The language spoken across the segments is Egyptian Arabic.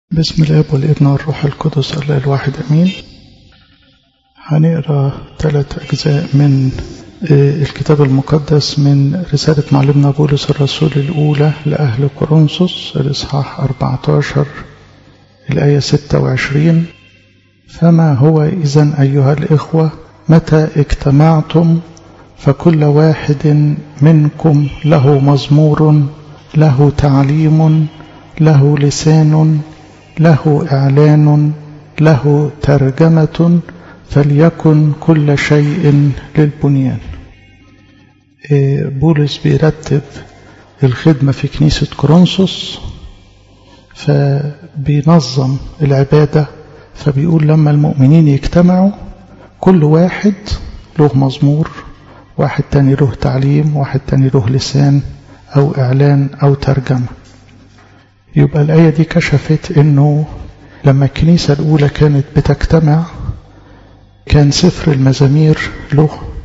بسم الاب والابن والروح القدس الله الواحد امين هنقرا ثلاث اجزاء من الكتاب المقدس من رسالة معلمنا بولس الرسول الأولى لأهل كورنثوس الإصحاح 14 الآية 26 فما هو إذا أيها الإخوة متى اجتمعتم فكل واحد منكم له مزمور له تعليم له لسان له إعلان له ترجمة فليكن كل شيء للبنيان بولس بيرتب الخدمة في كنيسة كورنثوس فبينظم العبادة فبيقول لما المؤمنين يجتمعوا كل واحد له مزمور واحد تاني له تعليم واحد تاني له لسان أو إعلان أو ترجمة يبقى الآية دي كشفت إنه لما الكنيسة الأولى كانت بتجتمع كان سفر المزامير له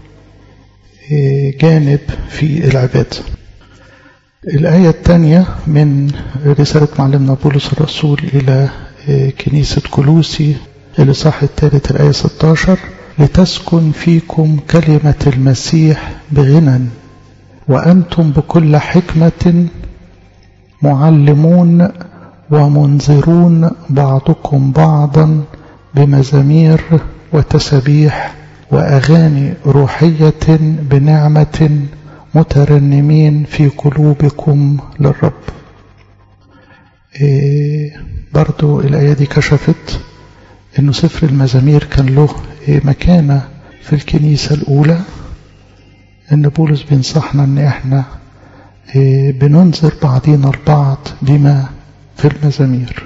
جانب في العبادة الآية الثانية من رسالة معلمنا بولس الرسول إلى كنيسة كلوسي الإصحاح الثالث الآية 16 لتسكن فيكم كلمة المسيح بغنى وأنتم بكل حكمة معلمون ومنذرون بعضكم بعضا بمزامير وتسبيح وأغاني روحية بنعمة مترنمين في قلوبكم للرب إيه برضو الآية دي كشفت أنه سفر المزامير كان له إيه مكانة في الكنيسة الأولى أن بولس بينصحنا أن إحنا إيه بننذر بعضنا البعض بما في المزامير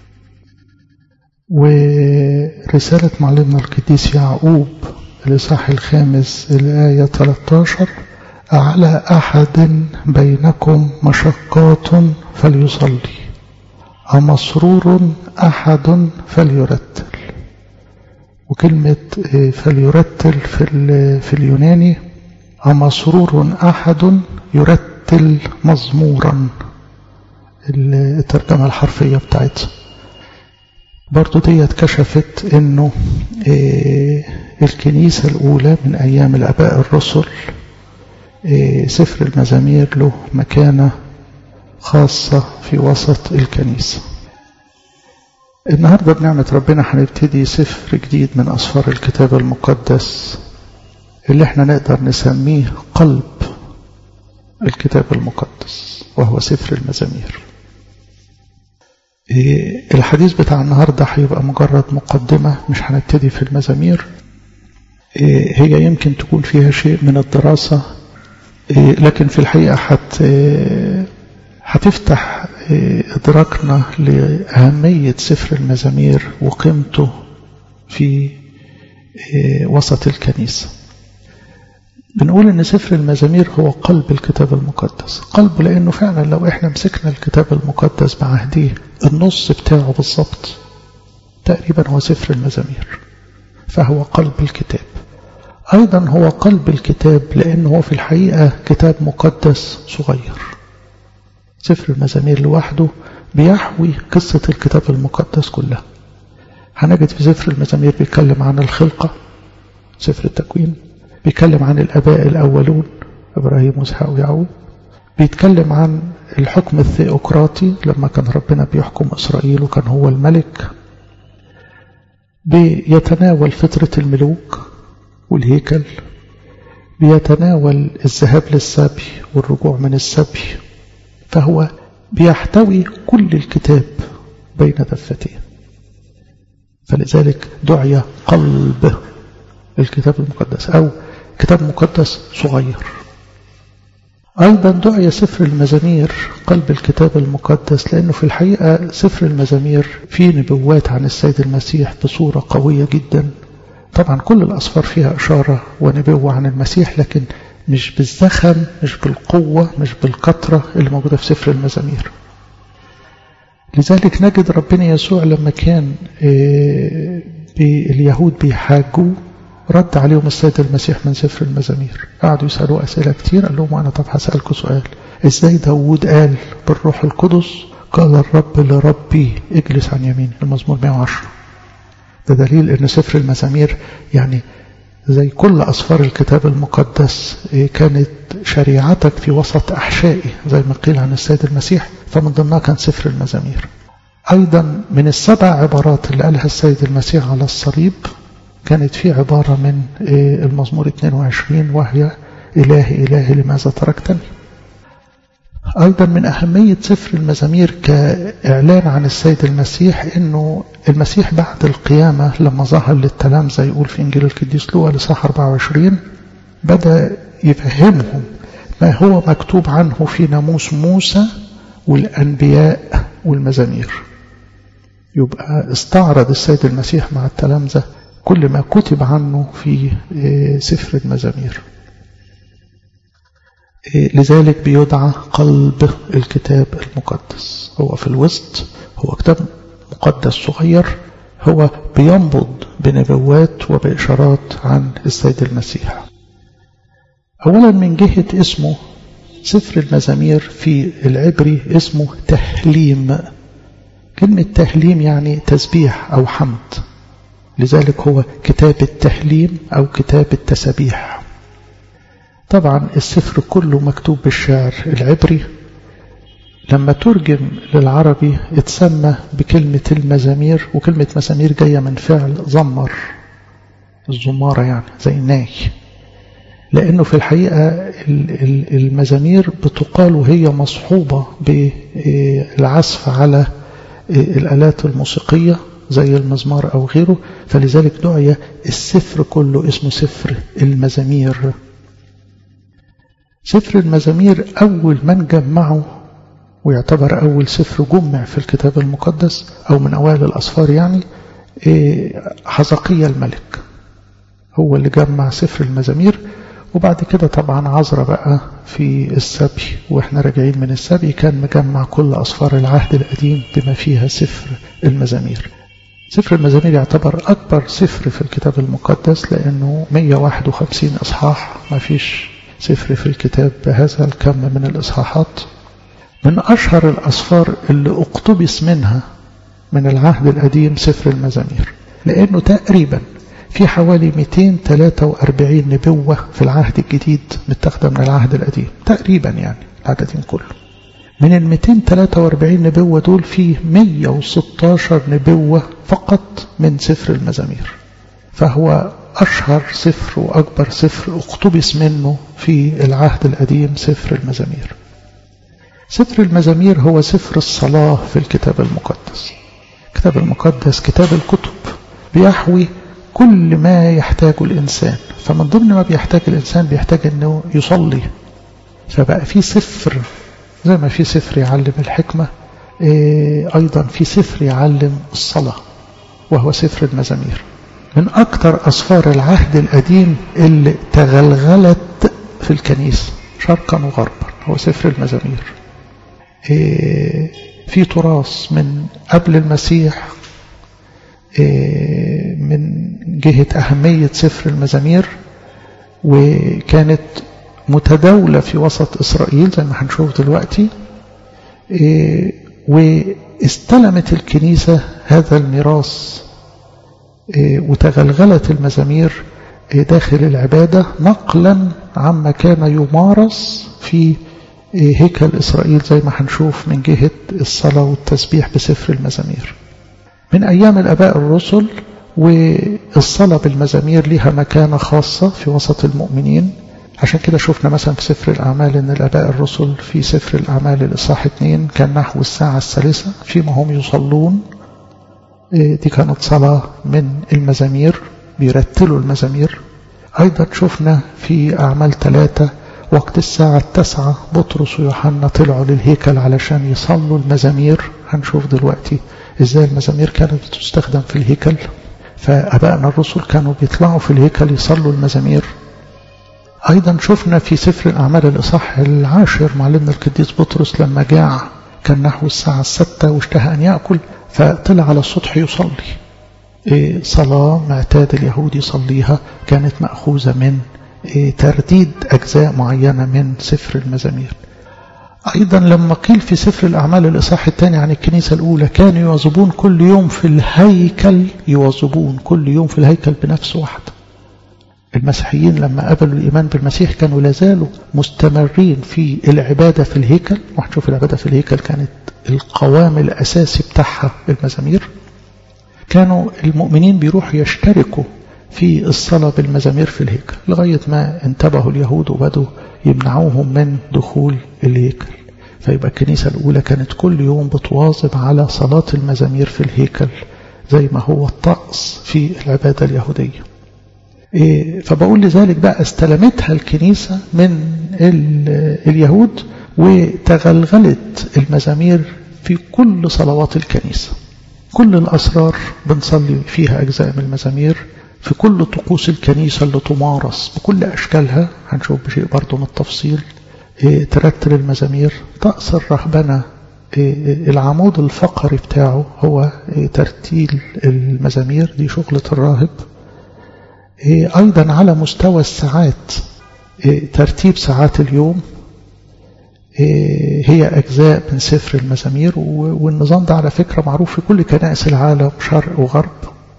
ورسالة معلمنا القديس يعقوب الإصحاح الخامس الآية 13 على أحد بينكم مشقات فليصلي أمسرور أحد فليرتل وكلمة فليرتل في, في اليوناني أمسرور أحد يرتل مزمورا الترجمة الحرفية بتاعتها برضو ديت كشفت انه إيه الكنيسة الاولى من ايام الاباء الرسل إيه سفر المزامير له مكانة خاصة في وسط الكنيسة النهاردة بنعمة ربنا هنبتدي سفر جديد من أسفار الكتاب المقدس اللي احنا نقدر نسميه قلب الكتاب المقدس وهو سفر المزامير الحديث بتاع النهاردة هيبقى مجرد مقدمة مش هنبتدي في المزامير هي يمكن تكون فيها شيء من الدراسة لكن في الحقيقة حت هتفتح إدراكنا لأهمية سفر المزامير وقيمته في وسط الكنيسة بنقول ان سفر المزامير هو قلب الكتاب المقدس قلبه لانه فعلا لو احنا مسكنا الكتاب المقدس بعهديه النص بتاعه بالظبط تقريبا هو سفر المزامير فهو قلب الكتاب ايضا هو قلب الكتاب لانه هو في الحقيقه كتاب مقدس صغير سفر المزامير لوحده بيحوي قصه الكتاب المقدس كلها هنجد في سفر المزامير بيتكلم عن الخلقه سفر التكوين بيتكلم عن الآباء الأولون إبراهيم وإسحاق ويعقوب بيتكلم عن الحكم الثيوقراطي لما كان ربنا بيحكم إسرائيل وكان هو الملك بيتناول فترة الملوك والهيكل بيتناول الذهاب للسبي والرجوع من السبي فهو بيحتوي كل الكتاب بين دفتين فلذلك دعي قلب الكتاب المقدس أو كتاب مقدس صغير أيضا دعي سفر المزامير قلب الكتاب المقدس لأنه في الحقيقة سفر المزامير فيه نبوات عن السيد المسيح بصورة قوية جدا طبعا كل الأسفار فيها إشارة ونبوة عن المسيح لكن مش بالزخم مش بالقوة مش بالكثرة اللي موجودة في سفر المزامير لذلك نجد ربنا يسوع لما كان اليهود بيحاجوا رد عليهم السيد المسيح من سفر المزامير قعدوا يسألوا أسئلة كتير قال لهم أنا طب هسألكم سؤال إزاي داود قال بالروح القدس قال الرب لربي اجلس عن يمين المزمور 110 ده دليل ان سفر المزامير يعني زي كل أسفار الكتاب المقدس كانت شريعتك في وسط أحشائي زي ما قيل عن السيد المسيح فمن ضمنها كان سفر المزامير أيضا من السبع عبارات اللي قالها السيد المسيح على الصليب كانت في عبارة من المزمور 22 وهي إلهي إلهي لماذا تركتني أيضا من أهمية سفر المزامير كإعلان عن السيد المسيح أنه المسيح بعد القيامة لما ظهر للتلامذة يقول في إنجيل القديس لوقا لصح 24 بدأ يفهمهم ما هو مكتوب عنه في ناموس موسى والأنبياء والمزامير يبقى استعرض السيد المسيح مع التلامذة كل ما كتب عنه في سفر المزامير لذلك بيدعى قلب الكتاب المقدس هو في الوسط هو كتاب مقدس صغير هو بينبض بنبوات وبإشارات عن السيد المسيح أولا من جهة اسمه سفر المزامير في العبري اسمه تهليم كلمة تهليم يعني تسبيح أو حمد لذلك هو كتاب التهليم أو كتاب التسبيح طبعا السفر كله مكتوب بالشعر العبري لما ترجم للعربي اتسمى بكلمة المزامير وكلمة مزامير جاية من فعل زمر الزمارة يعني زي ناي لأنه في الحقيقة المزامير بتقال وهي مصحوبة بالعزف على الآلات الموسيقية زي المزمار أو غيره فلذلك دعي السفر كله اسمه سفر المزامير سفر المزامير أول من جمعه ويعتبر أول سفر جمع في الكتاب المقدس أو من أوائل الأسفار يعني حزقية الملك هو اللي جمع سفر المزامير وبعد كده طبعا عزرا بقى في السبي واحنا راجعين من السبي كان مجمع كل أسفار العهد القديم بما فيها سفر المزامير سفر المزامير يعتبر أكبر سفر في الكتاب المقدس لأنه 151 إصحاح ما فيش سفر في الكتاب بهذا الكم من الإصحاحات من أشهر الأسفار اللي اقتبس منها من العهد القديم سفر المزامير لأنه تقريبا في حوالي 243 نبوة في العهد الجديد متاخدة من العهد القديم تقريبا يعني العهد القديم كله من ال 243 نبوة دول فيه 116 نبوة فقط من سفر المزامير فهو أشهر سفر وأكبر سفر اقتبس منه في العهد القديم سفر المزامير سفر المزامير هو سفر الصلاة في الكتاب المقدس الكتاب المقدس كتاب الكتب بيحوي كل ما يحتاجه الإنسان فمن ضمن ما بيحتاج الإنسان بيحتاج أنه يصلي فبقى في سفر زي ما في سفر يعلم الحكمة أيضا في سفر يعلم الصلاة وهو سفر المزامير من أكثر أسفار العهد القديم اللي تغلغلت في الكنيسة شرقا وغربا هو سفر المزامير في تراث من قبل المسيح من جهة أهمية سفر المزامير وكانت متداولة في وسط إسرائيل زي ما هنشوف دلوقتي واستلمت الكنيسة هذا الميراث وتغلغلت المزامير داخل العبادة نقلا عما كان يمارس في هيكل إسرائيل زي ما هنشوف من جهة الصلاة والتسبيح بسفر المزامير من أيام الأباء الرسل والصلاة بالمزامير لها مكانة خاصة في وسط المؤمنين عشان كده شفنا مثلا في سفر الأعمال أن الأباء الرسل في سفر الأعمال الإصحاح 2 كان نحو الساعة الثالثة فيما هم يصلون دي كانت صلاة من المزامير بيرتلوا المزامير أيضا شفنا في أعمال ثلاثة وقت الساعة التاسعة بطرس ويوحنا طلعوا للهيكل علشان يصلوا المزامير هنشوف دلوقتي ازاي المزامير كانت بتستخدم في الهيكل فأبائنا الرسل كانوا بيطلعوا في الهيكل يصلوا المزامير أيضا شفنا في سفر الأعمال الإصحاح العاشر معلمنا القديس بطرس لما جاع كان نحو الساعة الستة واشتهى أن يأكل فطلع على السطح يصلي صلاة معتاد اليهود يصليها كانت مأخوذة من ترديد أجزاء معينة من سفر المزامير أيضا لما قيل في سفر الأعمال الإصحاح الثاني عن الكنيسة الأولى كانوا يواظبون كل يوم في الهيكل يواظبون كل يوم في الهيكل بنفس واحدة المسيحيين لما قبلوا الإيمان بالمسيح كانوا لازالوا مستمرين في العبادة في الهيكل وهنشوف العبادة في الهيكل كانت القوام الأساسي بتاعها المزامير كانوا المؤمنين بيروحوا يشتركوا في الصلاة بالمزامير في الهيكل لغاية ما انتبهوا اليهود وبدوا يمنعوهم من دخول الهيكل فيبقى الكنيسة الأولى كانت كل يوم بتواظب على صلاة المزامير في الهيكل زي ما هو الطقس في العبادة اليهودية إيه فبقول لذلك بقى استلمتها الكنيسة من اليهود وتغلغلت المزامير في كل صلوات الكنيسة كل الأسرار بنصلي فيها أجزاء من المزامير في كل طقوس الكنيسة اللي تمارس بكل أشكالها هنشوف بشيء برضه من التفصيل إيه ترتل المزامير طقس الرهبنة إيه العمود الفقري بتاعه هو إيه ترتيل المزامير دي شغلة الراهب أيضا على مستوى الساعات ترتيب ساعات اليوم هي أجزاء من سفر المزامير والنظام ده على فكرة معروف في كل كنائس العالم شرق وغرب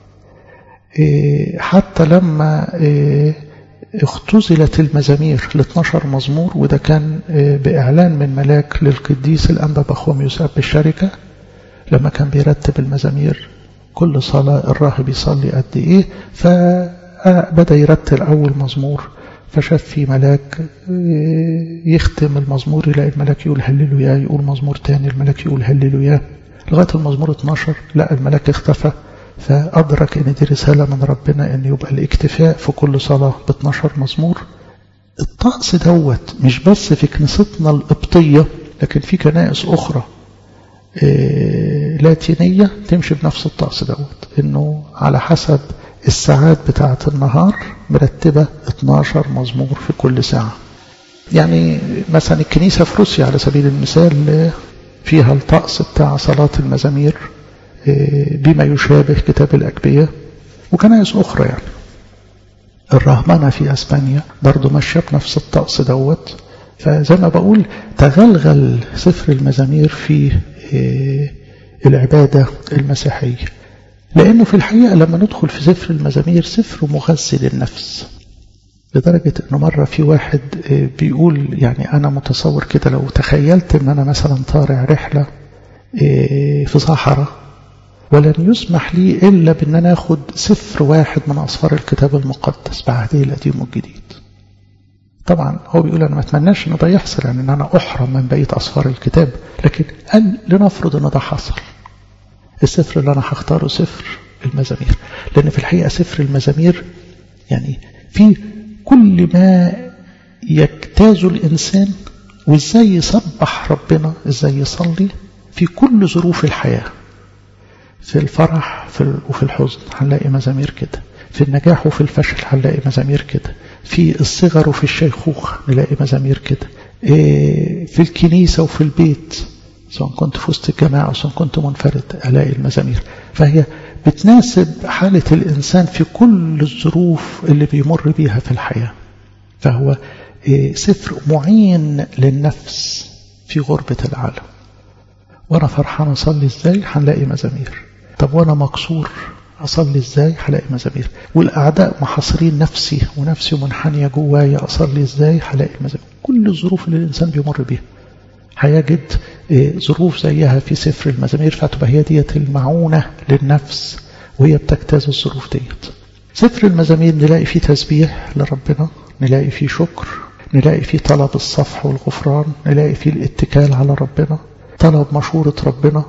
حتى لما اختزلت المزامير ل 12 مزمور وده كان بإعلان من ملاك للقديس الأنبا بخوميوس أب الشركة لما كان بيرتب المزامير كل صلاة الراهب يصلي قد إيه فبدأ يرتل أول مزمور فشاف في ملاك يختم المزمور يلاقي الملاك يقول هللوا يا يقول مزمور تاني الملاك يقول هللوا يا لغاية المزمور 12 لا الملاك اختفى فأدرك أن دي رسالة من ربنا أن يبقى الاكتفاء في كل صلاة ب 12 مزمور الطقس دوت مش بس في كنيستنا القبطية لكن في كنائس أخرى لاتينية تمشي بنفس الطقس دوت أنه على حسب الساعات بتاعة النهار مرتبة 12 مزمور في كل ساعة يعني مثلا الكنيسة في روسيا على سبيل المثال فيها الطقس بتاع صلاة المزامير بما يشابه كتاب الأكبية وكنائس أخرى يعني الرهبنة في أسبانيا برضو ماشية بنفس الطقس دوت فزي ما بقول تغلغل سفر المزامير في العبادة المسيحية لأنه في الحقيقة لما ندخل في سفر المزامير سفر مغذي للنفس لدرجة أنه مرة في واحد بيقول يعني أنا متصور كده لو تخيلت أن أنا مثلا طارع رحلة في صحراء ولن يسمح لي إلا بأن أنا أخذ سفر واحد من أصفار الكتاب المقدس بعهده القديم والجديد طبعا هو بيقول أنا ما أتمناش أن ده يحصل يعني أن أنا أحرم من بقية أصفار الكتاب لكن قال لنفرض أن ده حصل السفر اللي أنا هختاره سفر المزامير لأن في الحقيقة سفر المزامير يعني في كل ما يجتاز الإنسان وإزاي يسبح ربنا إزاي يصلي في كل ظروف الحياة في الفرح في وفي الحزن هنلاقي مزامير كده في النجاح وفي الفشل هنلاقي مزامير كده في الصغر وفي الشيخوخة نلاقي مزامير كده في الكنيسة وفي البيت سواء كنت في وسط الجماعة أو سواء كنت منفرد ألاقي المزامير فهي بتناسب حالة الإنسان في كل الظروف اللي بيمر بيها في الحياة فهو سفر معين للنفس في غربة العالم وأنا فرحان أصلي إزاي هنلاقي مزامير طب وأنا مكسور أصلي إزاي هلاقي مزامير والأعداء محاصرين نفسي ونفسي منحنية جوايا أصلي إزاي هلاقي مزامير كل الظروف اللي الإنسان بيمر بيها هيجد ظروف زيها في سفر المزامير فتبقى هي ديت المعونة للنفس وهي بتجتاز الظروف ديت سفر المزامير نلاقي فيه تسبيح لربنا نلاقي فيه شكر نلاقي فيه طلب الصفح والغفران نلاقي فيه الاتكال على ربنا طلب مشورة ربنا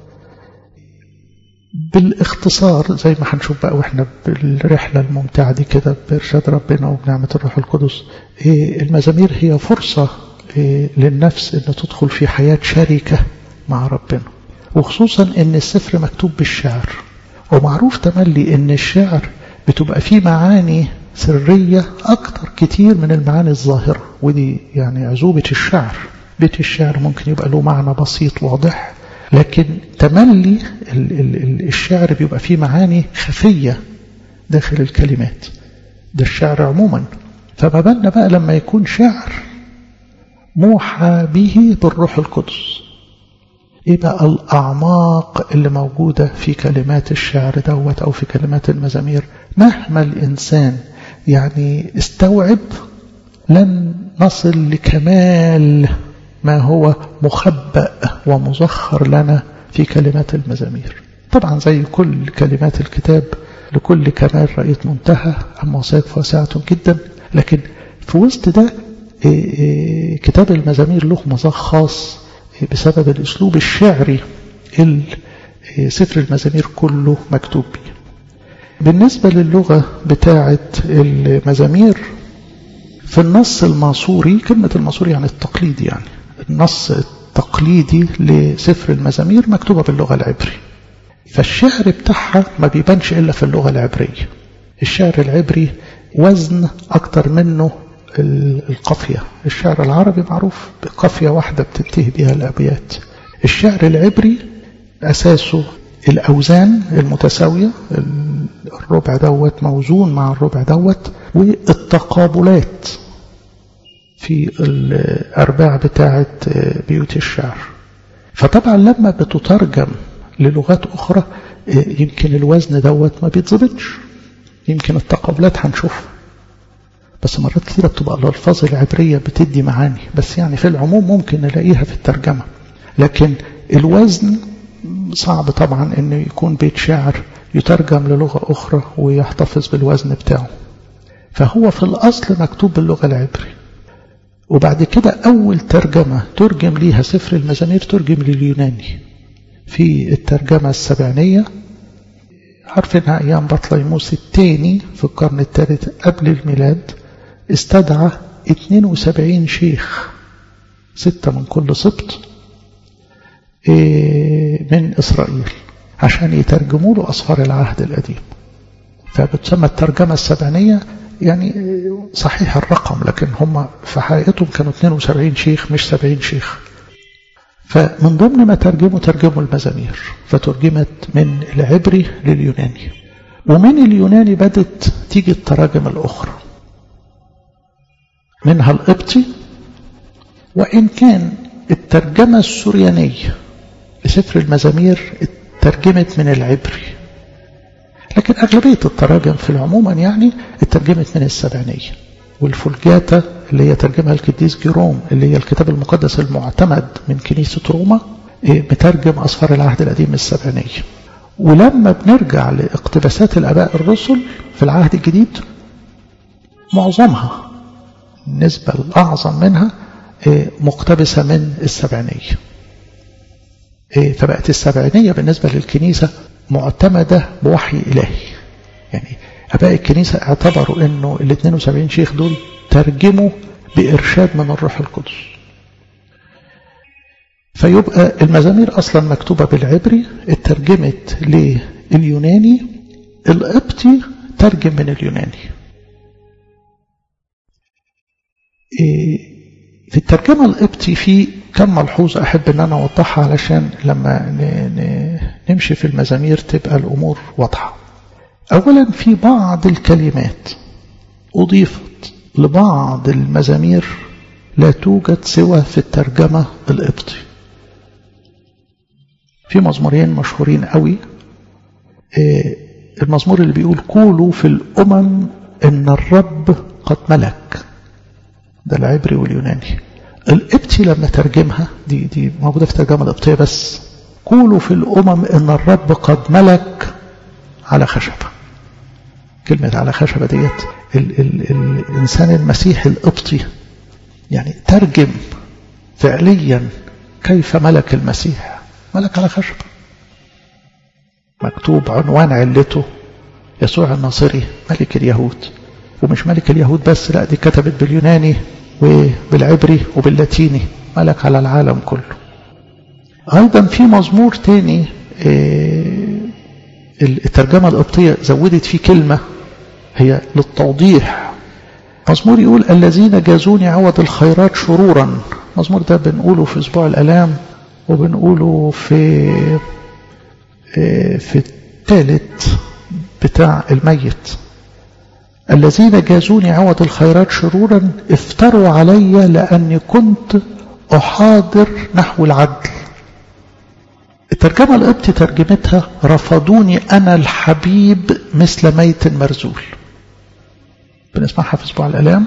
بالاختصار زي ما هنشوف بقى واحنا بالرحلة الممتعة دي كده بإرشاد ربنا وبنعمة الروح القدس المزامير هي فرصة للنفس أن تدخل في حياة شركة مع ربنا وخصوصا أن السفر مكتوب بالشعر ومعروف تملي أن الشعر بتبقى فيه معاني سرية أكتر كتير من المعاني الظاهرة ودي يعني عزوبة الشعر بيت الشعر ممكن يبقى له معنى بسيط واضح لكن تملي الشعر بيبقى فيه معاني خفية داخل الكلمات ده الشعر عموما فما بالنا بقى لما يكون شعر موحى به بالروح القدس ايه بقى الاعماق اللي موجوده في كلمات الشعر دوت او في كلمات المزامير مهما الانسان يعني استوعب لن نصل لكمال ما هو مخبأ ومزخر لنا في كلمات المزامير طبعا زي كل كلمات الكتاب لكل كمال رأيت منتهى أما وسائق واسعة جدا لكن في وسط ده كتاب المزامير له مذاق خاص بسبب الأسلوب الشعري اللي سفر المزامير كله مكتوب به بالنسبة للغة بتاعة المزامير في النص الماسوري كلمة الماسوري يعني التقليدي يعني النص التقليدي لسفر المزامير مكتوبة باللغة العبري فالشعر بتاعها ما بيبانش إلا في اللغة العبرية الشعر العبري وزن أكتر منه القافية الشعر العربي معروف بقافية واحدة بتنتهي بها الأبيات الشعر العبري أساسه الأوزان المتساوية الربع دوت موزون مع الربع دوت والتقابلات في الأرباع بتاعة بيوت الشعر فطبعا لما بتترجم للغات أخرى يمكن الوزن دوت ما بيتظبطش يمكن التقابلات هنشوفها بس مرات كثيرة بتبقى الألفاظ العبرية بتدي معاني بس يعني في العموم ممكن نلاقيها في الترجمة لكن الوزن صعب طبعا انه يكون بيت شعر يترجم للغة أخرى ويحتفظ بالوزن بتاعه فهو في الأصل مكتوب باللغة العبري وبعد كده أول ترجمة ترجم ليها سفر المزامير ترجم لليوناني في الترجمة السبعينية عارفينها أيام بطليموس الثاني في القرن الثالث قبل الميلاد استدعى 72 شيخ ستة من كل سبط من إسرائيل عشان يترجموا له أسفار العهد القديم فبتسمى الترجمة السبعينية يعني صحيح الرقم لكن هم في حقيقتهم كانوا 72 شيخ مش 70 شيخ فمن ضمن ما ترجموا ترجموا المزامير فترجمت من العبري لليوناني ومن اليوناني بدت تيجي التراجم الأخرى منها القبطي وإن كان الترجمة السريانية لسفر المزامير ترجمت من العبري لكن أغلبية التراجم في العموم يعني اترجمت من السبعينية والفولجاتا اللي هي ترجمها القديس جيروم اللي هي الكتاب المقدس المعتمد من كنيسة روما مترجم أسفار العهد القديم السبعينية ولما بنرجع لاقتباسات الآباء الرسل في العهد الجديد معظمها النسبة الأعظم منها مقتبسة من السبعينية فبقت السبعينية بالنسبة للكنيسة معتمدة بوحي إلهي يعني أباء الكنيسة اعتبروا أنه ال 72 شيخ دول ترجموا بإرشاد من الروح القدس فيبقى المزامير أصلا مكتوبة بالعبري اترجمت لليوناني القبطي ترجم من اليوناني في الترجمة القبطي في كم ملحوظة أحب أن أنا أوضحها علشان لما نمشي في المزامير تبقى الأمور واضحة أولا في بعض الكلمات أضيفت لبعض المزامير لا توجد سوى في الترجمة القبطي في مزمورين مشهورين قوي المزمور اللي بيقول قولوا في الأمم إن الرب قد ملك ده العبري واليوناني القبطي لما ترجمها دي دي موجودة في الترجمة القبطية بس قولوا في الأمم إن الرب قد ملك على خشبة كلمة على خشبة ديت ال ال ال الإنسان المسيحي القبطي يعني ترجم فعليا كيف ملك المسيح ملك على خشبة مكتوب عنوان علته يسوع الناصري ملك اليهود ومش ملك اليهود بس لا دي كتبت باليوناني وبالعبري وباللاتيني ملك على العالم كله أيضا في مزمور تاني الترجمة القبطية زودت فيه كلمة هي للتوضيح مزمور يقول الذين جازوني عوض الخيرات شرورا مزمور ده بنقوله في أسبوع الألام وبنقوله في في الثالث بتاع الميت الذين جازوني عوض الخيرات شرورا افتروا علي لأني كنت أحاضر نحو العدل الترجمة القبط ترجمتها رفضوني أنا الحبيب مثل ميت مرزول بنسمعها في أسبوع الآلام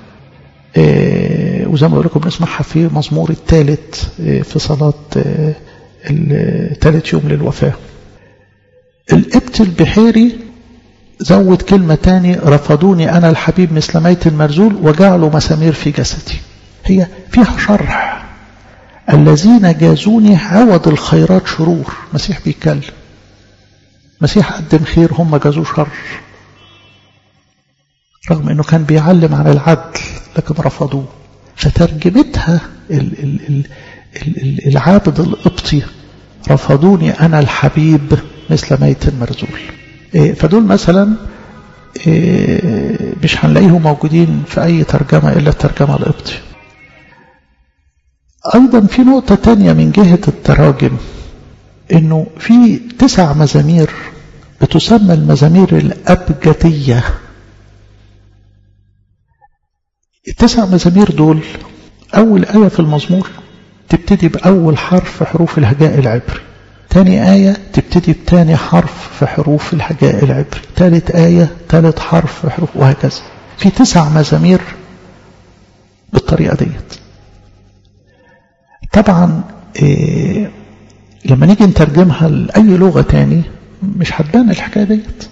إيه وزي ما بقول لكم بنسمعها في مزمور الثالث إيه في صلاة إيه الثالث يوم للوفاة القبط البحيري زود كلمة تاني رفضوني أنا الحبيب مثل ميت مرزول وجعلوا مسامير في جسدي هي فيها شرح الذين جازوني عوض الخيرات شرور مسيح بيتكلم مسيح قدم خير هم جازوه شر رغم انه كان بيعلم عن العدل لكن رفضوه فترجمتها ال ال ال ال العابد القبطي رفضوني انا الحبيب مثل ميت مرزول فدول مثلا مش هنلاقيهم موجودين في اي ترجمه الا الترجمه القبطي أيضا في نقطة تانية من جهة التراجم إنه في تسع مزامير بتسمى المزامير الأبجدية التسع مزامير دول أول آية في المزمور تبتدي بأول حرف في حروف الهجاء العبري تاني آية تبتدي بتاني حرف في حروف الهجاء العبري تالت آية تالت حرف في حروف وهكذا في تسع مزامير بالطريقة ديت طبعا إيه لما نيجي نترجمها لأي لغة تاني مش هتبان الحكاية ديت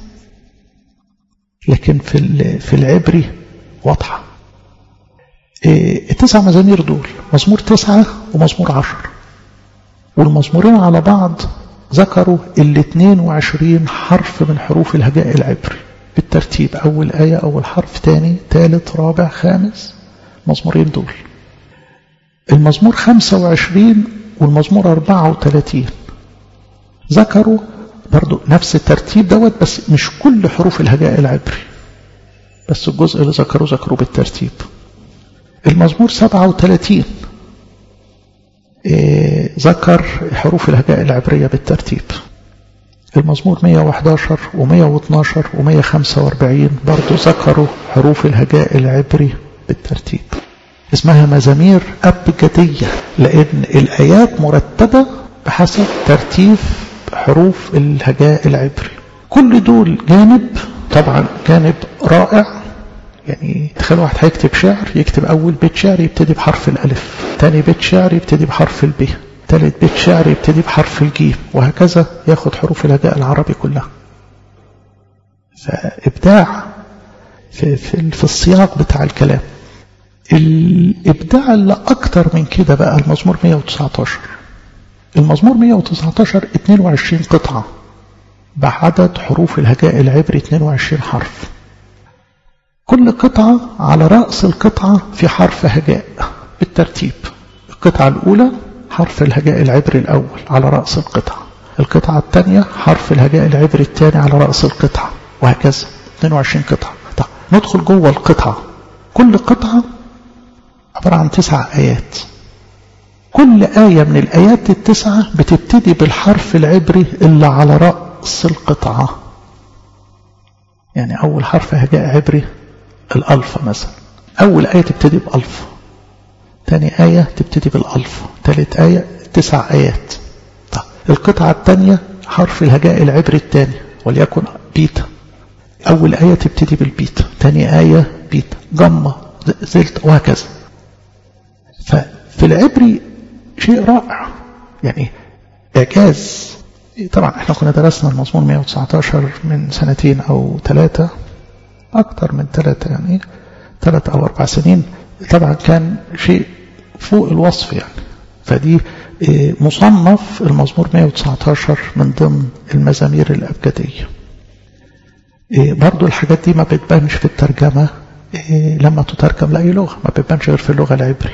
لكن في في العبري واضحة إيه التسع مزامير دول مزمور تسعة ومزمور عشر والمزمورين على بعض ذكروا ال 22 حرف من حروف الهجاء العبري بالترتيب أول آية أول حرف تاني ثالث رابع خامس مزمورين دول المزمور 25 والمزمور 34 ذكروا برضو نفس الترتيب دوت بس مش كل حروف الهجاء العبري بس الجزء اللي ذكروه ذكروه بالترتيب المزمور 37 إيه ذكر حروف الهجاء العبرية بالترتيب المزمور 111 و112 و145 برضو ذكروا حروف الهجاء العبري بالترتيب اسمها مزامير أبجدية لأن الآيات مرتبة بحسب ترتيب حروف الهجاء العبري كل دول جانب طبعا جانب رائع يعني تخيل واحد هيكتب شعر يكتب أول بيت شعر يبتدي بحرف الألف تاني بيت شعر يبتدي بحرف الب تالت بيت شعر يبتدي بحرف الجيم وهكذا ياخد حروف الهجاء العربي كلها فإبداع في, في, في السياق بتاع الكلام الإبداع اللي أكتر من كده بقى المزمور 119 المزمور 119 22 قطعة بعدد حروف الهجاء العبري 22 حرف كل قطعة على رأس القطعة في حرف هجاء بالترتيب القطعة الأولى حرف الهجاء العبري الأول على رأس القطعة القطعة الثانية حرف الهجاء العبري الثاني على رأس القطعة وهكذا 22 قطعة طيب ندخل جوه القطعة كل قطعة عبارة عن تسع آيات كل آية من الآيات التسعة بتبتدي بالحرف العبري اللي على رأس القطعة يعني أول حرف هجاء عبري الألفا مثلا أول آية تبتدي بألفا تاني آية تبتدي بالألفا تالت آية تسع آيات طيب القطعة الثانية حرف الهجاء العبري الثاني وليكن بيتا أول آية تبتدي بالبيتا تاني آية بيتا جمة زلت وهكذا ففي العبري شيء رائع يعني إعجاز طبعا احنا كنا درسنا المزمور 119 من سنتين أو ثلاثة أكثر من ثلاثة يعني ثلاثة أو أربع سنين طبعا كان شيء فوق الوصف يعني فدي مصنف المزمور 119 من ضمن المزامير الأبجدية برضو الحاجات دي ما بتبانش في الترجمة لما تترجم لأي لغة ما بتبانش غير في اللغة العبري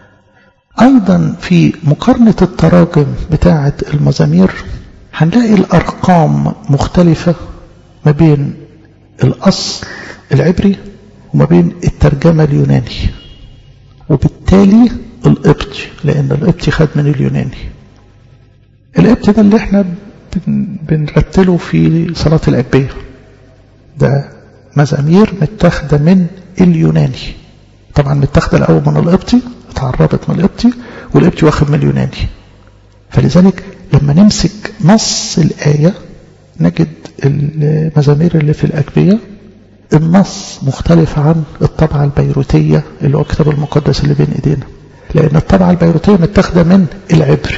أيضا في مقارنة التراجم بتاعة المزامير هنلاقي الأرقام مختلفة ما بين الأصل العبري وما بين الترجمة اليوناني وبالتالي القبطي لأن القبطي خد من اليوناني القبطي ده اللي احنا بنرتله في صلاة الأجبية ده مزامير متاخدة من اليوناني طبعا متاخدة الأول من القبطي اتعربت من القبطي والقبطي واخد من اليوناني فلذلك لما نمسك نص الآية نجد المزامير اللي في الأكبية النص مختلف عن الطبعة البيروتية اللي هو الكتاب المقدس اللي بين ايدينا لأن الطبعة البيروتية متاخدة من العبري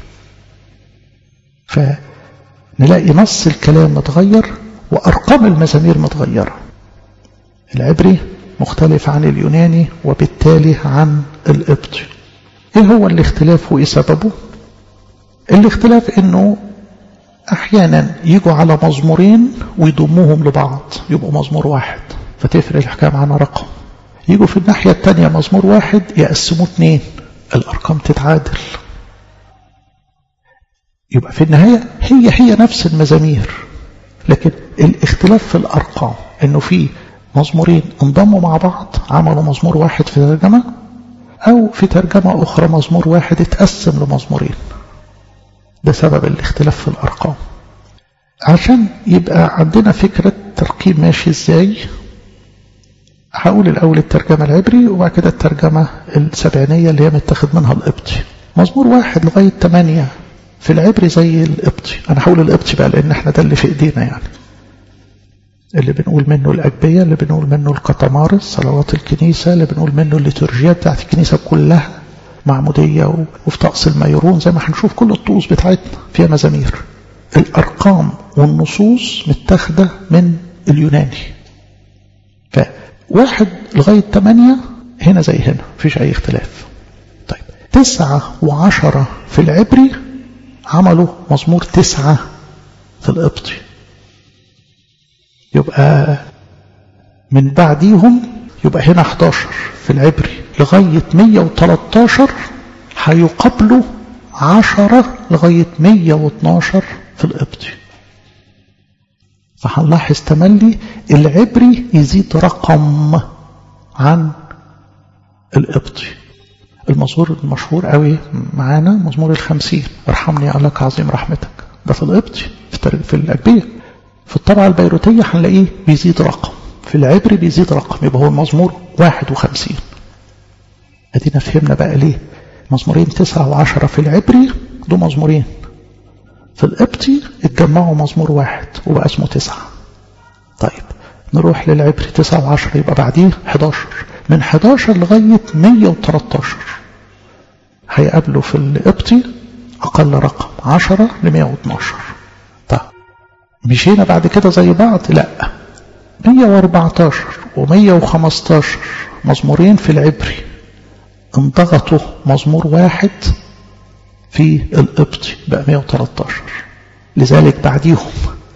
فنلاقي نص الكلام متغير وأرقام المزامير متغيرة العبري مختلف عن اليوناني وبالتالي عن القبطي ايه هو الاختلاف وايه سببه الاختلاف انه احيانا يجوا على مزمورين ويضموهم لبعض يبقوا مزمور واحد فتفرق الحكايه معانا رقم يجوا في الناحيه الثانيه مزمور واحد يقسموه اثنين الارقام تتعادل يبقى في النهايه هي هي نفس المزامير لكن الاختلاف في الارقام انه في مزمورين انضموا مع بعض عملوا مزمور واحد في ترجمه او في ترجمه اخرى مزمور واحد اتقسم لمزمورين ده سبب الاختلاف في الأرقام عشان يبقى عندنا فكرة ترقيم ماشي ازاي هقول الأول الترجمة العبري وبعد كده الترجمة السبعينية اللي هي متاخد منها القبطي مزمور واحد لغاية ثمانية في العبري زي القبطي أنا هقول القبطي بقى لأن احنا ده اللي في إيدينا يعني اللي بنقول منه الأجبية اللي بنقول منه القطمارس صلوات الكنيسة اللي بنقول منه الليتورجيا بتاعت الكنيسة كلها معمودية وفي طقس الميرون زي ما هنشوف كل الطقوس بتاعتنا فيها مزامير الأرقام والنصوص متاخدة من اليوناني فواحد لغاية ثمانية هنا زي هنا مفيش أي اختلاف طيب تسعة وعشرة في العبري عملوا مزمور تسعة في القبطي يبقى من بعديهم يبقى هنا 11 في العبري لغاية 113 هيقابلوا 10 لغاية 112 في القبطي فهنلاحظ تملي العبري يزيد رقم عن القبطي المزمور المشهور قوي معانا مزمور الخمسين ارحمني يا لك عظيم رحمتك ده في القبطي في الأجبية في الطبعة البيروتية هنلاقيه بيزيد رقم في العبري بيزيد رقم يبقى هو المزمور 51 ادينا فهمنا بقى ليه مزمورين تسعة وعشرة في العبري دول مزمورين في القبطي اتجمعوا مزمور واحد وبقى اسمه تسعة طيب نروح للعبري تسعة وعشرة يبقى بعديه 11 من 11 لغاية 113 هيقابلوا في القبطي أقل رقم 10 ل 112 طيب مشينا بعد كده زي بعض لا 114 و115 مزمورين في العبري انضغطوا مزمور واحد في القبطي بقى 113 لذلك بعديهم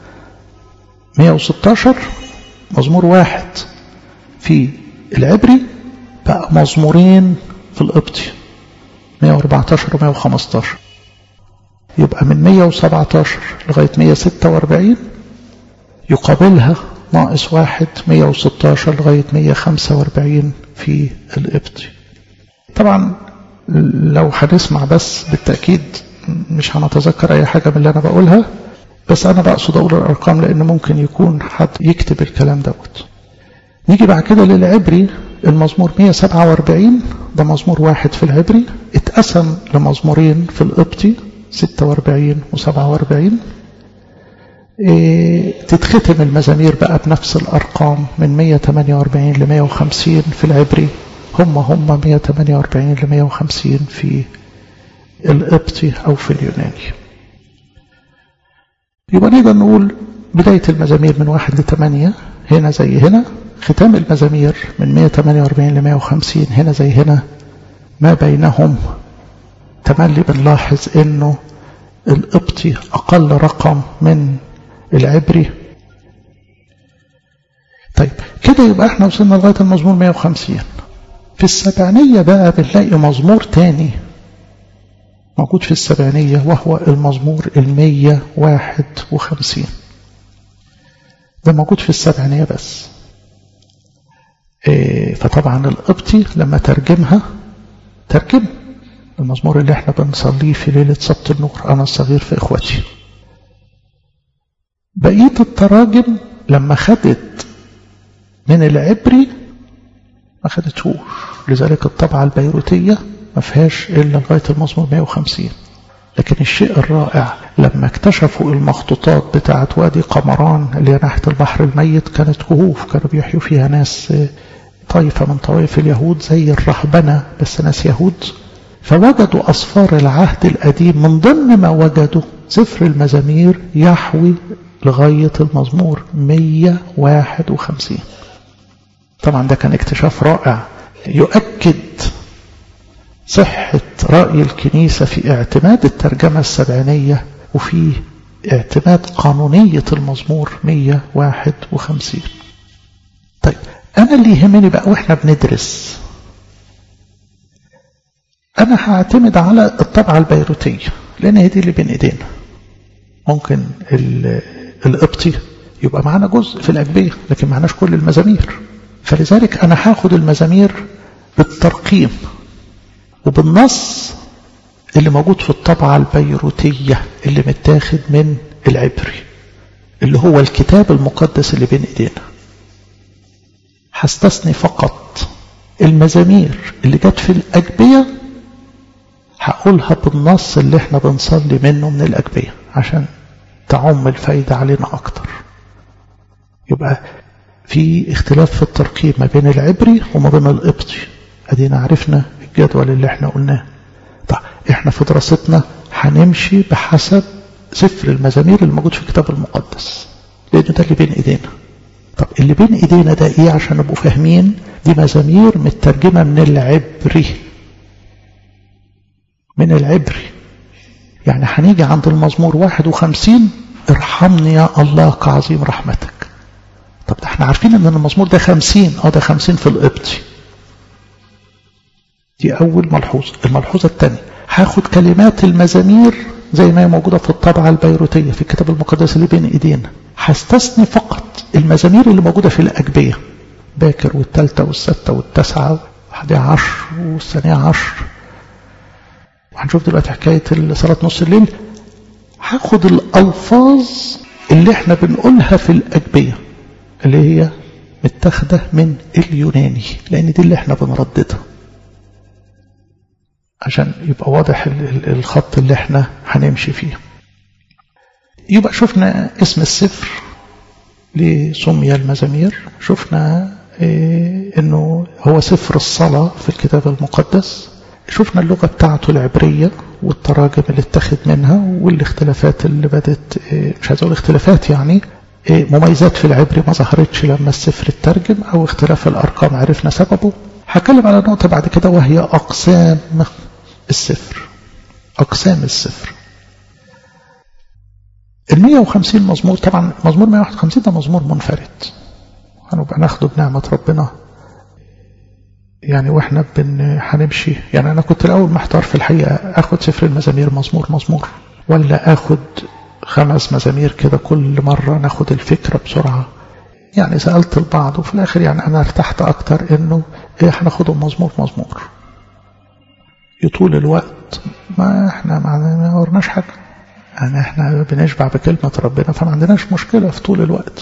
116 مزمور واحد في العبري بقى مزمورين في القبطي 114 و 115 يبقى من 117 لغاية 146 يقابلها ناقص واحد 116 لغاية 145 في القبطي طبعا لو هنسمع بس بالتأكيد مش هنتذكر أي حاجة من اللي أنا بقولها بس أنا بقصد أقول الأرقام لأن ممكن يكون حد يكتب الكلام دوت نيجي بعد كده للعبري المزمور 147 ده مزمور واحد في العبري اتقسم لمزمورين في القبطي 46 و47 إيه تتختم المزامير بقى بنفس الأرقام من 148 ل 150 في العبري هم هم 148 ل 150 في القبطي أو في اليوناني يبقى نقدر نقول بداية المزامير من واحد لثمانية هنا زي هنا ختام المزامير من 148 ل 150 هنا زي هنا ما بينهم تملي بنلاحظ انه القبطي اقل رقم من العبري طيب كده يبقى احنا وصلنا لغاية المزمور 150 في السبعينية بقى بنلاقي مزمور تاني موجود في السبعينية وهو المزمور المية واحد وخمسين ده موجود في السبعينية بس إيه فطبعا القبطي لما ترجمها ترجم المزمور اللي احنا بنصليه في ليلة سبت النور أنا الصغير في إخوتي بقية التراجم لما خدت من العبري ما خدتهوش لذلك الطبعة البيروتية ما فيهاش إلا لغاية المزمور 150 لكن الشيء الرائع لما اكتشفوا المخطوطات بتاعة وادي قمران اللي هي ناحية البحر الميت كانت كهوف كانوا بيحيوا فيها ناس طائفة من طوائف اليهود زي الرهبنة بس ناس يهود فوجدوا أصفار العهد القديم من ضمن ما وجدوا سفر المزامير يحوي لغاية المزمور 151 طبعا ده كان اكتشاف رائع يؤكد صحة رأي الكنيسة في اعتماد الترجمة السبعينية وفي اعتماد قانونية المزمور 151 طيب أنا اللي يهمني بقى وإحنا بندرس أنا هعتمد على الطبعة البيروتية لأن هي دي اللي بين إيدينا ممكن القبطي يبقى معانا جزء في الأجبية لكن معناش كل المزامير فلذلك أنا هاخد المزامير بالترقيم وبالنص اللي موجود في الطبعة البيروتية اللي متاخد من العبري اللي هو الكتاب المقدس اللي بين ايدينا هستثني فقط المزامير اللي جت في الأجبية هقولها بالنص اللي احنا بنصلي منه من الأجبية عشان تعم الفايدة علينا أكتر يبقى في اختلاف في الترقيم ما بين العبري وما بين القبطي ادينا عرفنا الجدول اللي احنا قلناه طيب احنا في دراستنا هنمشي بحسب سفر المزامير الموجود في الكتاب المقدس لان ده اللي بين ايدينا طب اللي بين ايدينا ده ايه عشان نبقوا فاهمين دي مزامير مترجمة من العبري من العبري يعني هنيجي عند المزمور 51 ارحمني يا الله كعظيم رحمتك طب ده احنا عارفين ان المزمور ده 50 اه ده 50 في القبطي دي أول ملحوظة الملحوظة الثانية هاخد كلمات المزامير زي ما هي موجودة في الطبعة البيروتية في الكتاب المقدس اللي بين إيدينا هستثني فقط المزامير اللي موجودة في الأجبية باكر والثالثة والستة والتاسعة والحادية عشر والثانية عشر وهنشوف دلوقتي حكاية صلاة نص الليل هاخد الألفاظ اللي احنا بنقولها في الأجبية اللي هي متاخدة من اليوناني لأن دي اللي احنا بنرددها عشان يبقى واضح الخط اللي احنا هنمشي فيه يبقى شفنا اسم السفر لسمي المزامير شفنا ايه انه هو سفر الصلاة في الكتاب المقدس شفنا اللغة بتاعته العبرية والتراجم اللي اتخذ منها والاختلافات اللي بدت ايه مش عايز اقول اختلافات يعني ايه مميزات في العبري ما ظهرتش لما السفر اترجم او اختلاف الارقام عرفنا سببه هتكلم على نقطة بعد كده وهي أقسام السفر أقسام السفر ال 150 مزمور طبعا مزمور 151 ده مزمور منفرد هنبقى ناخده بنعمة ربنا يعني واحنا بن هنمشي يعني انا كنت الاول محتار في الحقيقة اخد سفر المزامير مزمور مزمور ولا اخد خمس مزامير كده كل مرة ناخد الفكرة بسرعة يعني سألت البعض وفي الآخر يعني أنا ارتحت أكتر إنه إيه هناخدهم مزمور مزمور يطول الوقت ما إحنا ما ورناش حاجة يعني إحنا بنشبع بكلمة ربنا فما عندناش مشكلة في طول الوقت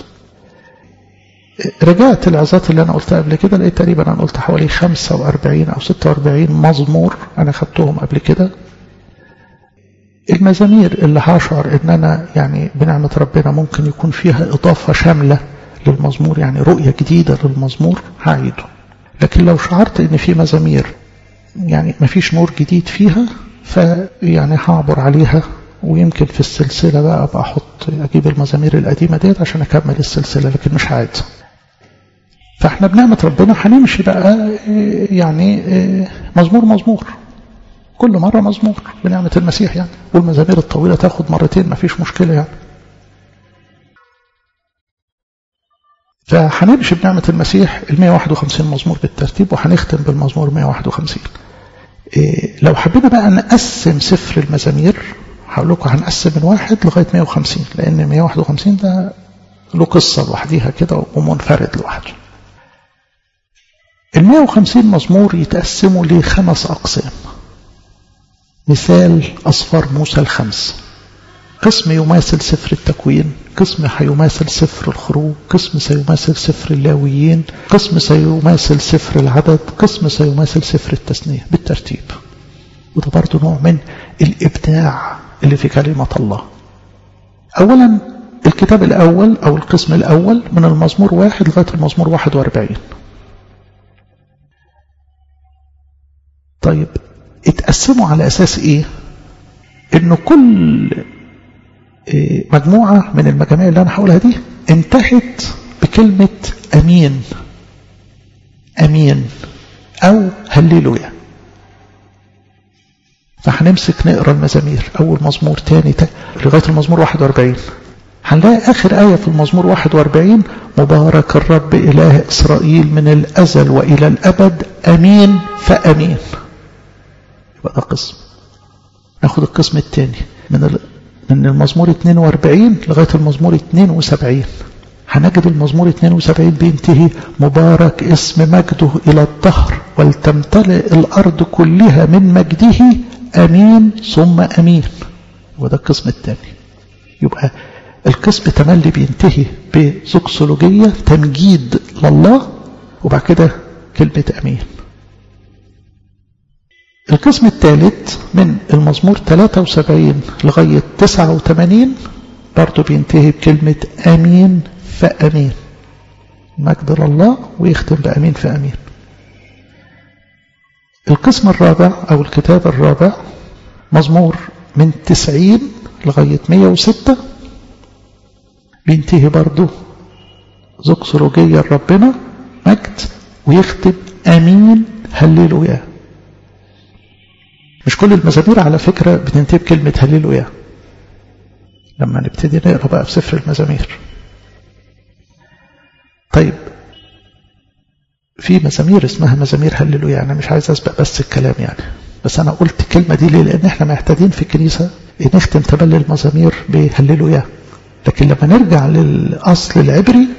رجعت العظات اللي أنا قلتها قبل كده لقيت تقريبا أنا قلت حوالي 45 أو 46 مزمور أنا خدتهم قبل كده المزامير اللي هشعر إن أنا يعني بنعمة ربنا ممكن يكون فيها إضافة شاملة للمزمور يعني رؤية جديدة للمزمور هعيده لكن لو شعرت ان في مزامير يعني ما فيش نور جديد فيها فيعني هعبر عليها ويمكن في السلسلة بقى أبقى أحط أجيب المزامير القديمة ديت عشان أكمل السلسلة لكن مش هعيدها فاحنا بنعمة ربنا هنمشي بقى يعني مزمور مزمور كل مرة مزمور بنعمة المسيح يعني والمزامير الطويلة تاخد مرتين ما فيش مشكلة يعني فهنمشي بنعمة المسيح ال 151 مزمور بالترتيب وهنختم بالمزمور 151 إيه لو حبينا بقى نقسم سفر المزامير هقول لكم هنقسم من واحد لغاية 150 لأن 151 ده له قصة لوحديها كده ومنفرد لوحده ال 150 مزمور يتقسموا لخمس أقسام مثال أصفار موسى الخمس قسم يماثل سفر التكوين قسم هيماثل سفر الخروج قسم سيماثل سفر اللاويين قسم سيماثل سفر العدد قسم سيماثل سفر التثنية بالترتيب وده برضه نوع من الإبداع اللي في كلمة الله أولا الكتاب الأول أو القسم الأول من المزمور واحد لغاية المزمور واحد واربعين طيب اتقسموا على أساس إيه إنه كل مجموعة من المجاميع اللي أنا هقولها دي انتهت بكلمة أمين أمين أو هللويا فهنمسك نقرا المزامير أول مزمور تاني تا... لغاية المزمور 41 هنلاقي آخر آية في المزمور 41 مبارك الرب إله إسرائيل من الأزل وإلى الأبد أمين فأمين يبقى ده قسم ناخد القسم الثاني من ال... من المزمور 42 لغاية المزمور 72 هنجد المزمور 72 بينتهي مبارك اسم مجده إلى الدهر ولتمتلئ الأرض كلها من مجده أمين ثم أمين وده القسم الثاني يبقى القسم تملي بينتهي بزوكسولوجية تمجيد لله وبعد كده كلمة أمين القسم الثالث من المزمور 73 لغاية 89 برضه بينتهي بكلمة أمين فأمين مجد لله ويختم بأمين فأمين القسم الرابع أو الكتاب الرابع مزمور من 90 لغاية 106 بينتهي برضه زوكسولوجية ربنا مجد ويختم أمين هللويا مش كل المزامير على فكرة بتنتهي بكلمة هللويا لما نبتدي نقرا بقى في سفر المزامير طيب في مزامير اسمها مزامير هللويا انا مش عايز اسبق بس الكلام يعني بس انا قلت الكلمه دي ليه لان احنا محتاجين في الكنيسه نختم تبلي المزامير بهللويا لكن لما نرجع للاصل العبري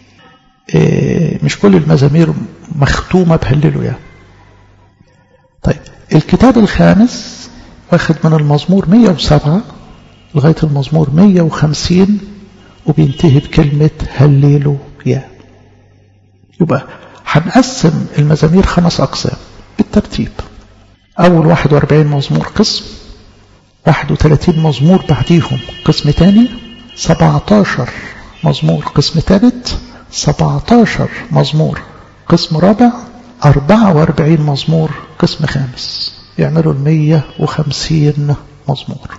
مش كل المزامير مختومه بهللويا طيب الكتاب الخامس واخد من المزمور 107 لغاية المزمور 150 وبينتهي بكلمة هللو يا يبقى هنقسم المزامير خمس أقسام بالترتيب أول 41 مزمور قسم 31 مزمور بعديهم قسم تاني 17 مزمور قسم ثالث 17 مزمور قسم رابع 44 مزمور قسم خامس يعملوا ال 150 مزمور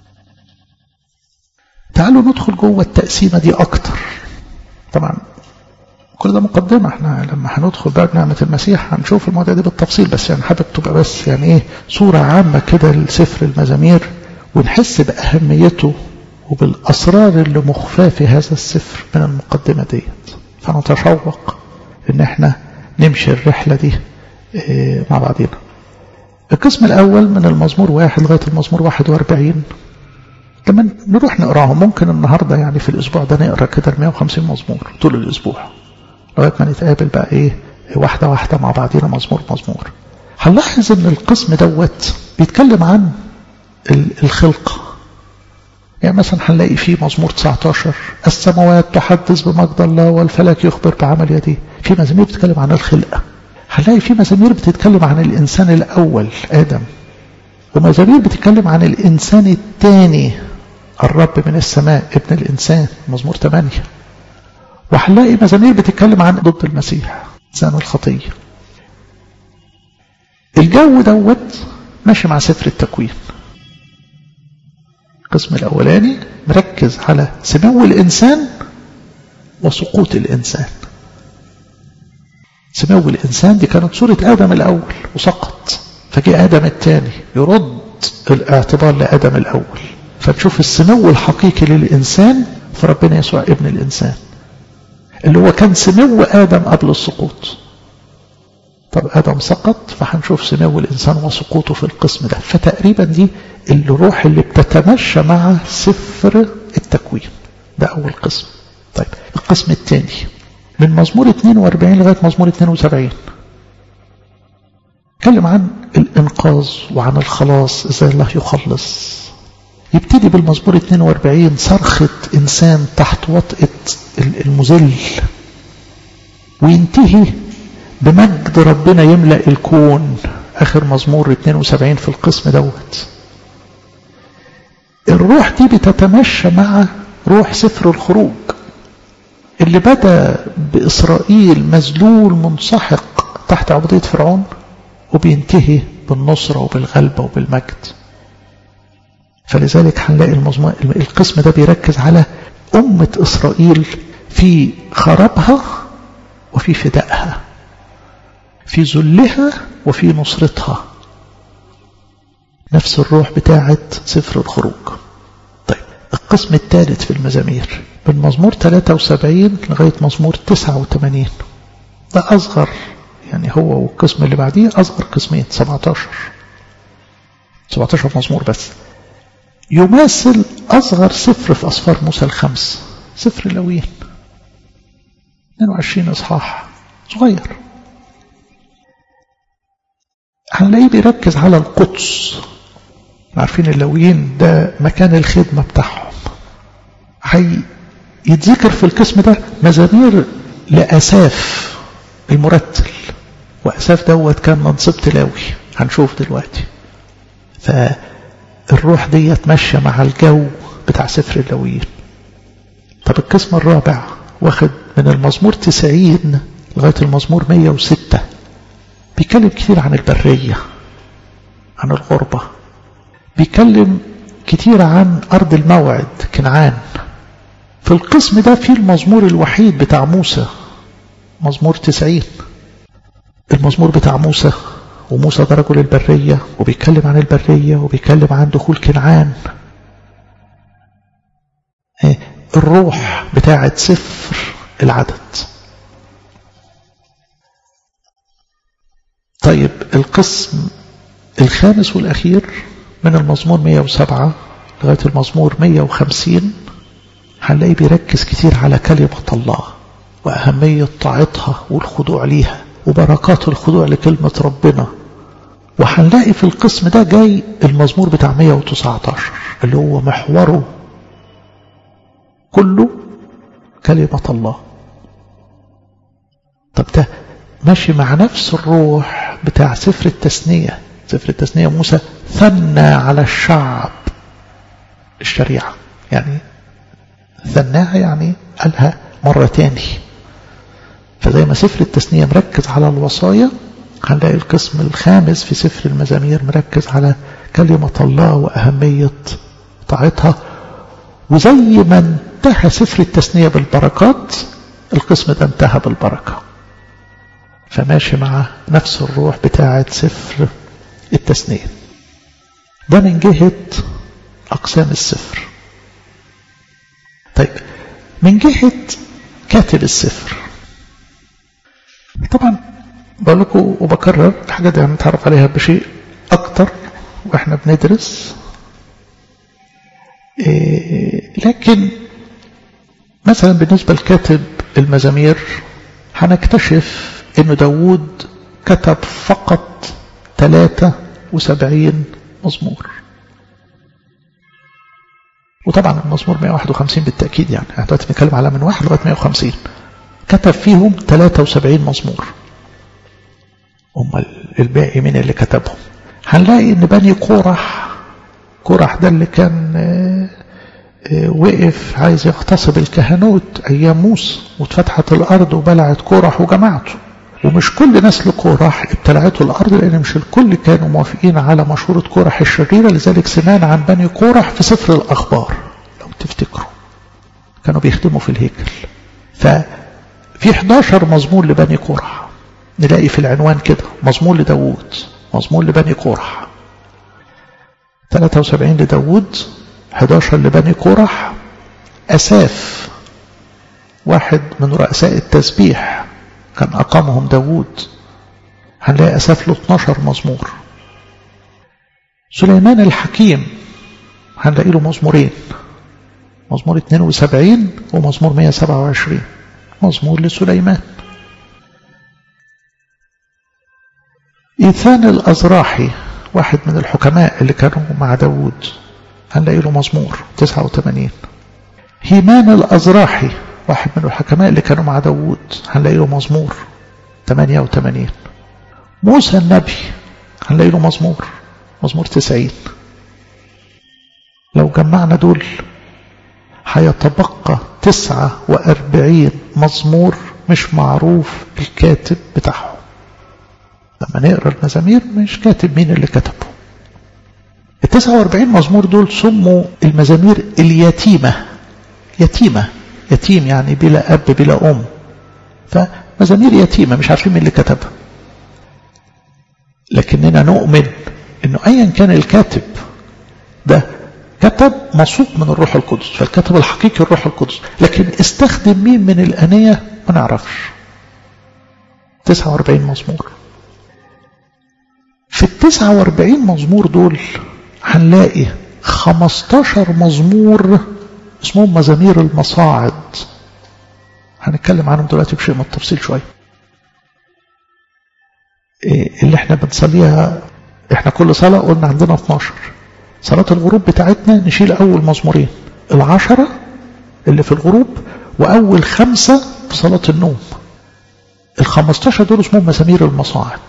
تعالوا ندخل جوه التقسيمة دي أكتر طبعا كل ده مقدمة احنا لما هندخل بقى بنعمة المسيح هنشوف المواضيع دي بالتفصيل بس يعني حابب تبقى بس يعني ايه صورة عامة كده لسفر المزامير ونحس بأهميته وبالأسرار اللي مخفاة في هذا السفر من المقدمة ديت فنتشوق ان احنا نمشي الرحلة دي اه مع بعضنا القسم الأول من المزمور واحد لغاية المزمور واحد واربعين لما نروح نقراهم ممكن النهاردة يعني في الأسبوع ده نقرا كده 150 مزمور طول الأسبوع لغاية ما نتقابل بقى إيه واحدة واحدة مع بعضنا مزمور مزمور هنلاحظ إن القسم دوت بيتكلم عن الخلقة يعني مثلا هنلاقي فيه مزمور 19 السماوات تحدث بمجد الله والفلك يخبر بعمل يديه في مزامير بتتكلم عن الخلقة هنلاقي في مزامير بتتكلم عن الإنسان الأول آدم ومزامير بتتكلم عن الإنسان الثاني الرب من السماء ابن الإنسان مزمور 8 وهنلاقي مزامير بتتكلم عن ضد المسيح إنسان الخطية الجو دوت ماشي مع سفر التكوين القسم الأولاني مركز على سمو الإنسان وسقوط الإنسان سمو الإنسان دي كانت صورة آدم الأول وسقط فجاء آدم الثاني يرد الاعتبار لآدم الأول فنشوف السمو الحقيقي للإنسان في ربنا يسوع ابن الإنسان اللي هو كان سمو آدم قبل السقوط طب آدم سقط فهنشوف سمو الإنسان وسقوطه في القسم ده فتقريبا دي الروح اللي بتتمشى مع سفر التكوين ده أول قسم طيب القسم الثاني من مزمور 42 لغاية مزمور 72 اتكلم عن الإنقاذ وعن الخلاص إزاي الله يخلص يبتدي بالمزمور 42 صرخة إنسان تحت وطئة المذل وينتهي بمجد ربنا يملأ الكون آخر مزمور 72 في القسم دوت الروح دي بتتمشى مع روح سفر الخروج اللي بدأ بإسرائيل مذلول منسحق تحت عبودية فرعون وبينتهي بالنصرة وبالغلبة وبالمجد فلذلك هنلاقي المزمور القسم ده بيركز على أمة إسرائيل في خرابها وفي فدائها في ذلها وفي نصرتها نفس الروح بتاعة سفر الخروج طيب القسم الثالث في المزامير من مزمور 73 لغاية مزمور 89 ده أصغر يعني هو والقسم اللي بعديه أصغر قسمين 17 17 مزمور بس يماثل أصغر سفر في أسفار موسى الخمس سفر لوين 22 إصحاح صغير هنلاقيه بيركز على القدس عارفين اللويين ده مكان الخدمة بتاعهم هي يتذكر في القسم ده مزامير لأساف المرتل وأساف دوت كان منصب لاوي هنشوف دلوقتي فالروح دي ماشية مع الجو بتاع سفر اللويين طب القسم الرابع واخد من المزمور 90 لغاية المزمور 106 بيتكلم كتير عن البرية عن الغربة بيتكلم كتير عن أرض الموعد كنعان في القسم ده في المزمور الوحيد بتاع موسى مزمور 90 المزمور بتاع موسى وموسى ده رجل البرية وبيتكلم عن البرية وبيتكلم عن دخول كنعان الروح بتاعة سفر العدد طيب القسم الخامس والأخير من المزمور 107 لغاية المزمور 150 هنلاقي بيركز كتير على كلمة الله وأهمية طاعتها والخضوع ليها وبركات الخضوع لكلمة ربنا وهنلاقي في القسم ده جاي المزمور بتاع 119 اللي هو محوره كله كلمة الله طب ده ماشي مع نفس الروح بتاع سفر التثنية سفر التثنية موسى ثنى على الشعب الشريعة يعني ثناها يعني قالها مرة تاني فزي ما سفر التثنية مركز على الوصايا هنلاقي القسم الخامس في سفر المزامير مركز على كلمة الله وأهمية طاعتها وزي ما انتهى سفر التثنية بالبركات القسم ده انتهى بالبركة فماشي مع نفس الروح بتاعة سفر التثنية ده من جهة أقسام السفر طيب من جهة كاتب السفر طبعا بقول لكم وبكرر الحاجة دي هنتعرف عليها بشيء أكتر وإحنا بندرس إيه لكن مثلا بالنسبة لكاتب المزامير هنكتشف إنه داود كتب فقط 73 مزمور وطبعا المزمور 151 بالتأكيد يعني احنا دلوقتي بنتكلم على من 1 لغاية 150 كتب فيهم 73 مزمور هم الباقي مين اللي كتبهم هنلاقي ان بني قورح قورح ده اللي كان وقف عايز يغتصب الكهنوت ايام موسى واتفتحت الارض وبلعت قورح وجماعته ومش كل نسل قورح ابتلعته الارض لان مش الكل كانوا موافقين على مشورة قورح الشريرة لذلك سمعنا عن بني قورح في سفر الاخبار لو تفتكروا كانوا بيخدموا في الهيكل ففي 11 مزمور لبني قورح نلاقي في العنوان كده مزمور لداوود مزمور لبني قورح 73 لداوود 11 لبني قورح أساف واحد من رؤساء التسبيح كان أقامهم داوود هنلاقي أساف له 12 مزمور سليمان الحكيم هنلاقي له مزمورين مزمور 72 ومزمور 127 مزمور لسليمان إيثان الأزراحي واحد من الحكماء اللي كانوا مع داود هنلاقي له مزمور 89 هيمان الأزراحي واحد من الحكماء اللي كانوا مع داوود هنلاقي له مزمور 88 موسى النبي هنلاقي له مزمور مزمور 90 لو جمعنا دول هيتبقى 49 مزمور مش معروف الكاتب بتاعهم لما نقرا المزامير مش كاتب مين اللي كتبه ال 49 مزمور دول سموا المزامير اليتيمة يتيمة يتيم يعني بلا أب بلا أم فمزامير يتيمة مش عارفين مين اللي كتبها لكننا نؤمن انه ايا كان الكاتب ده كتب مسوق من الروح القدس فالكاتب الحقيقي الروح القدس لكن استخدم مين من الأنية ما نعرفش 49 مزمور في ال 49 مزمور دول هنلاقي 15 مزمور اسمهم مزامير المصاعد هنتكلم عنهم دلوقتي بشيء من التفصيل شويه اللي احنا بنصليها احنا كل صلاة قلنا عندنا 12 صلاة الغروب بتاعتنا نشيل أول مزمورين العشرة اللي في الغروب وأول خمسة في صلاة النوم الخمستاشر دول اسمهم مسامير المصاعد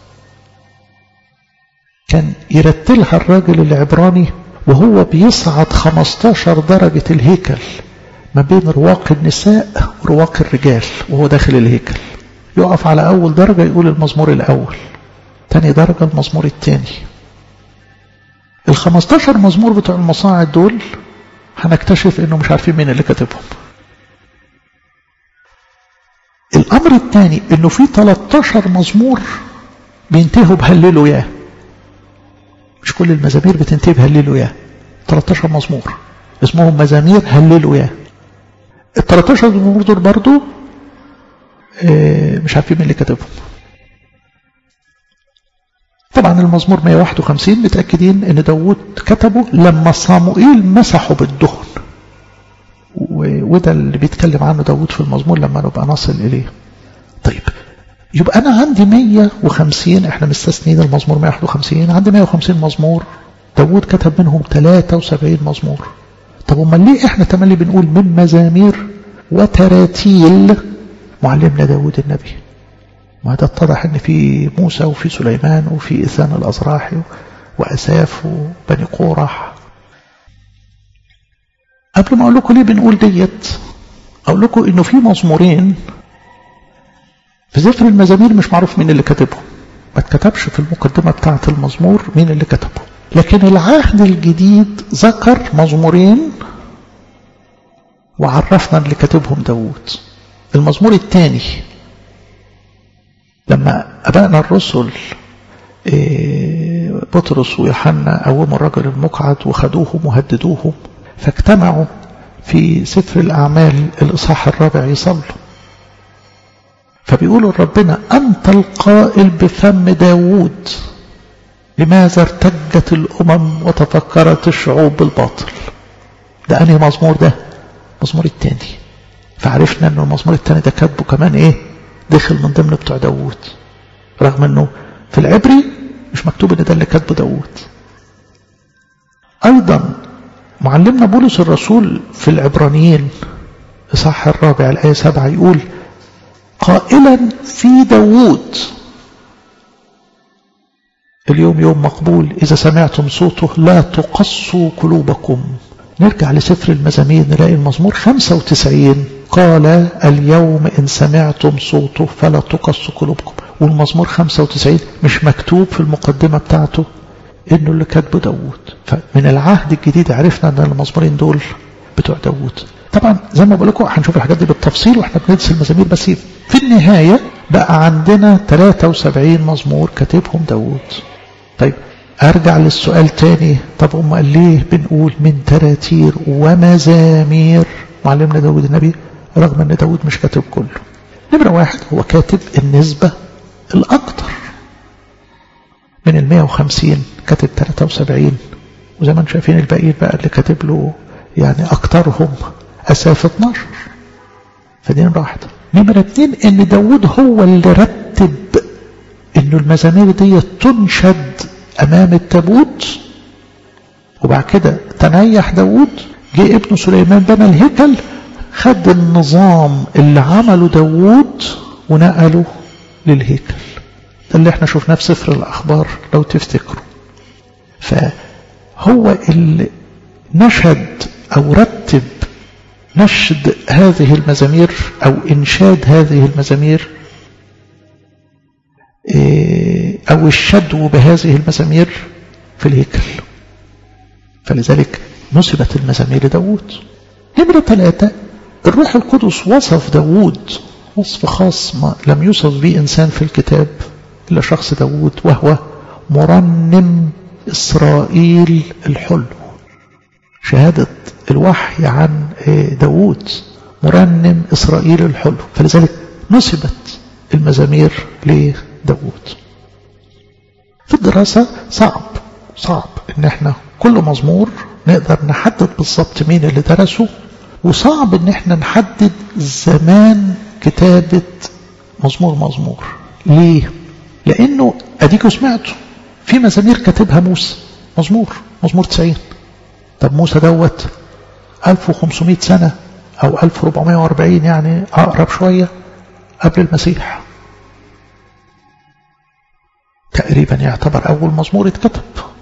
كان يرتلها الراجل العبراني وهو بيصعد 15 درجة الهيكل ما بين رواق النساء ورواق الرجال وهو داخل الهيكل يقف على أول درجة يقول المزمور الأول تاني درجة المزمور التاني الخمستاشر مزمور بتوع المصاعد دول هنكتشف انه مش عارفين مين اللي كاتبهم الامر الثاني انه في 13 مزمور بينتهوا بهللوا ياه مش كل المزامير بتنتهي بهللوا ياه 13 مزمور اسمهم مزامير هللوا ياه ال 13 مزمور دول برضو مش عارفين مين اللي كاتبهم طبعا المزمور 151 متأكدين ان داود كتبه لما صاموئيل مسحه بالدهن وده اللي بيتكلم عنه داود في المزمور لما نبقى نصل إليه طيب يبقى أنا عندي 150 احنا مستثنين المزمور 151 عندي 150 مزمور داود كتب منهم 73 مزمور طب امال ليه احنا تملي بنقول من مزامير وتراتيل معلمنا داود النبي ما ده اتضح ان في موسى وفي سليمان وفي إثان الأزراحي وأساف وبني قورح قبل ما أقول لكم ليه بنقول ديت أقول لكم إنه في مزمورين في سفر المزامير مش معروف مين اللي كاتبهم ما اتكتبش في المقدمة بتاعة المزمور مين اللي كتبه لكن العهد الجديد ذكر مزمورين وعرفنا اللي كاتبهم داود المزمور الثاني لما أبائنا الرسل بطرس ويوحنا قوموا الرجل المقعد وخدوهم وهددوهم فاجتمعوا في سفر الأعمال الإصحاح الرابع يصلوا فبيقولوا لربنا أنت القائل بفم داوود لماذا ارتجت الأمم وتفكرت الشعوب بالباطل ده أنهي مزمور ده مزمور التاني فعرفنا أن المزمور التاني ده كاتبه كمان إيه دخل من ضمن بتوع داوود رغم أنه في العبري مش مكتوب أن ده اللي كاتبه داوود أيضا معلمنا بولس الرسول في العبرانيين إصحاح الرابع الآية سبعة يقول قائلا في داوود اليوم يوم مقبول إذا سمعتم صوته لا تقصوا قلوبكم نرجع لسفر المزامير نلاقي المزمور 95 قال اليوم إن سمعتم صوته فلا تقصوا قلوبكم والمزمور 95 مش مكتوب في المقدمة بتاعته إنه اللي كاتبه داوود فمن العهد الجديد عرفنا أن المزمورين دول بتوع داوود طبعا زي ما بقول لكم هنشوف الحاجات دي بالتفصيل واحنا بندرس المزامير بس في النهاية بقى عندنا 73 مزمور كاتبهم داوود طيب ارجع للسؤال تاني طب امال ليه بنقول من تراتير ومزامير معلمنا داود النبي رغم ان داود مش كاتب كله نمرة واحد هو كاتب النسبة الاكتر من ال 150 كاتب 73 وزي ما انتم شايفين الباقيين بقى اللي كاتب له يعني اكترهم اساف 12 فدي نمرة واحدة نمرة اتنين ان داود هو اللي رتب انه المزامير دي تنشد امام التابوت وبعد كده تنيح داود جه ابن سليمان بنى الهيكل خد النظام اللي عمله داود ونقله للهيكل ده اللي احنا شفناه في سفر الأخبار لو تفتكروا فهو اللي نشد أو رتب نشد هذه المزامير أو إنشاد هذه المزامير أو الشدو بهذه المزامير في الهيكل فلذلك نسبت المزامير لداود نمرة ثلاثة الروح القدس وصف داود وصف خاص ما لم يوصف به إنسان في الكتاب إلا شخص داود وهو مرنم إسرائيل الحلو شهادة الوحي عن داود مرنم إسرائيل الحلو فلذلك نسبت المزامير لداود في الدراسة صعب صعب ان احنا كل مزمور نقدر نحدد بالظبط مين اللي درسه وصعب ان احنا نحدد زمان كتابة مزمور مزمور ليه لانه اديكوا سمعتوا في مزامير كاتبها موسى مزمور مزمور 90 طب موسى دوت 1500 سنة او 1440 يعني اقرب شوية قبل المسيح تقريبا يعتبر اول مزمور اتكتب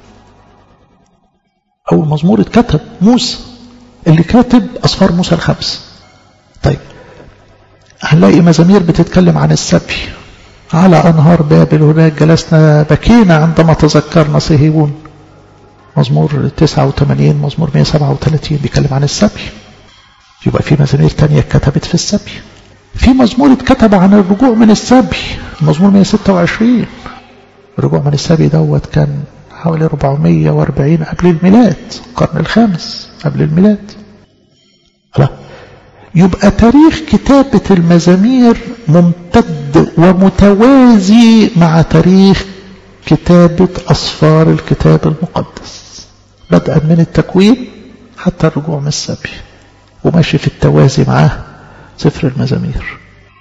أول مزمور اتكتب موسى اللي كاتب أصفار موسى الخمس طيب هنلاقي مزامير بتتكلم عن السبي على أنهار بابل هناك جلسنا بكينا عندما تذكرنا صهيون مزمور 89 مزمور 137 بيتكلم عن السبي يبقى في مزامير تانية اتكتبت في السبي في مزمور اتكتب عن الرجوع من السبي مزمور 126 الرجوع من السبي دوت كان حوالي 440 قبل الميلاد القرن الخامس قبل الميلاد لا يبقى تاريخ كتابة المزامير ممتد ومتوازي مع تاريخ كتابة أصفار الكتاب المقدس بدءا من التكوين حتى الرجوع من السبي وماشي في التوازي معاه سفر المزامير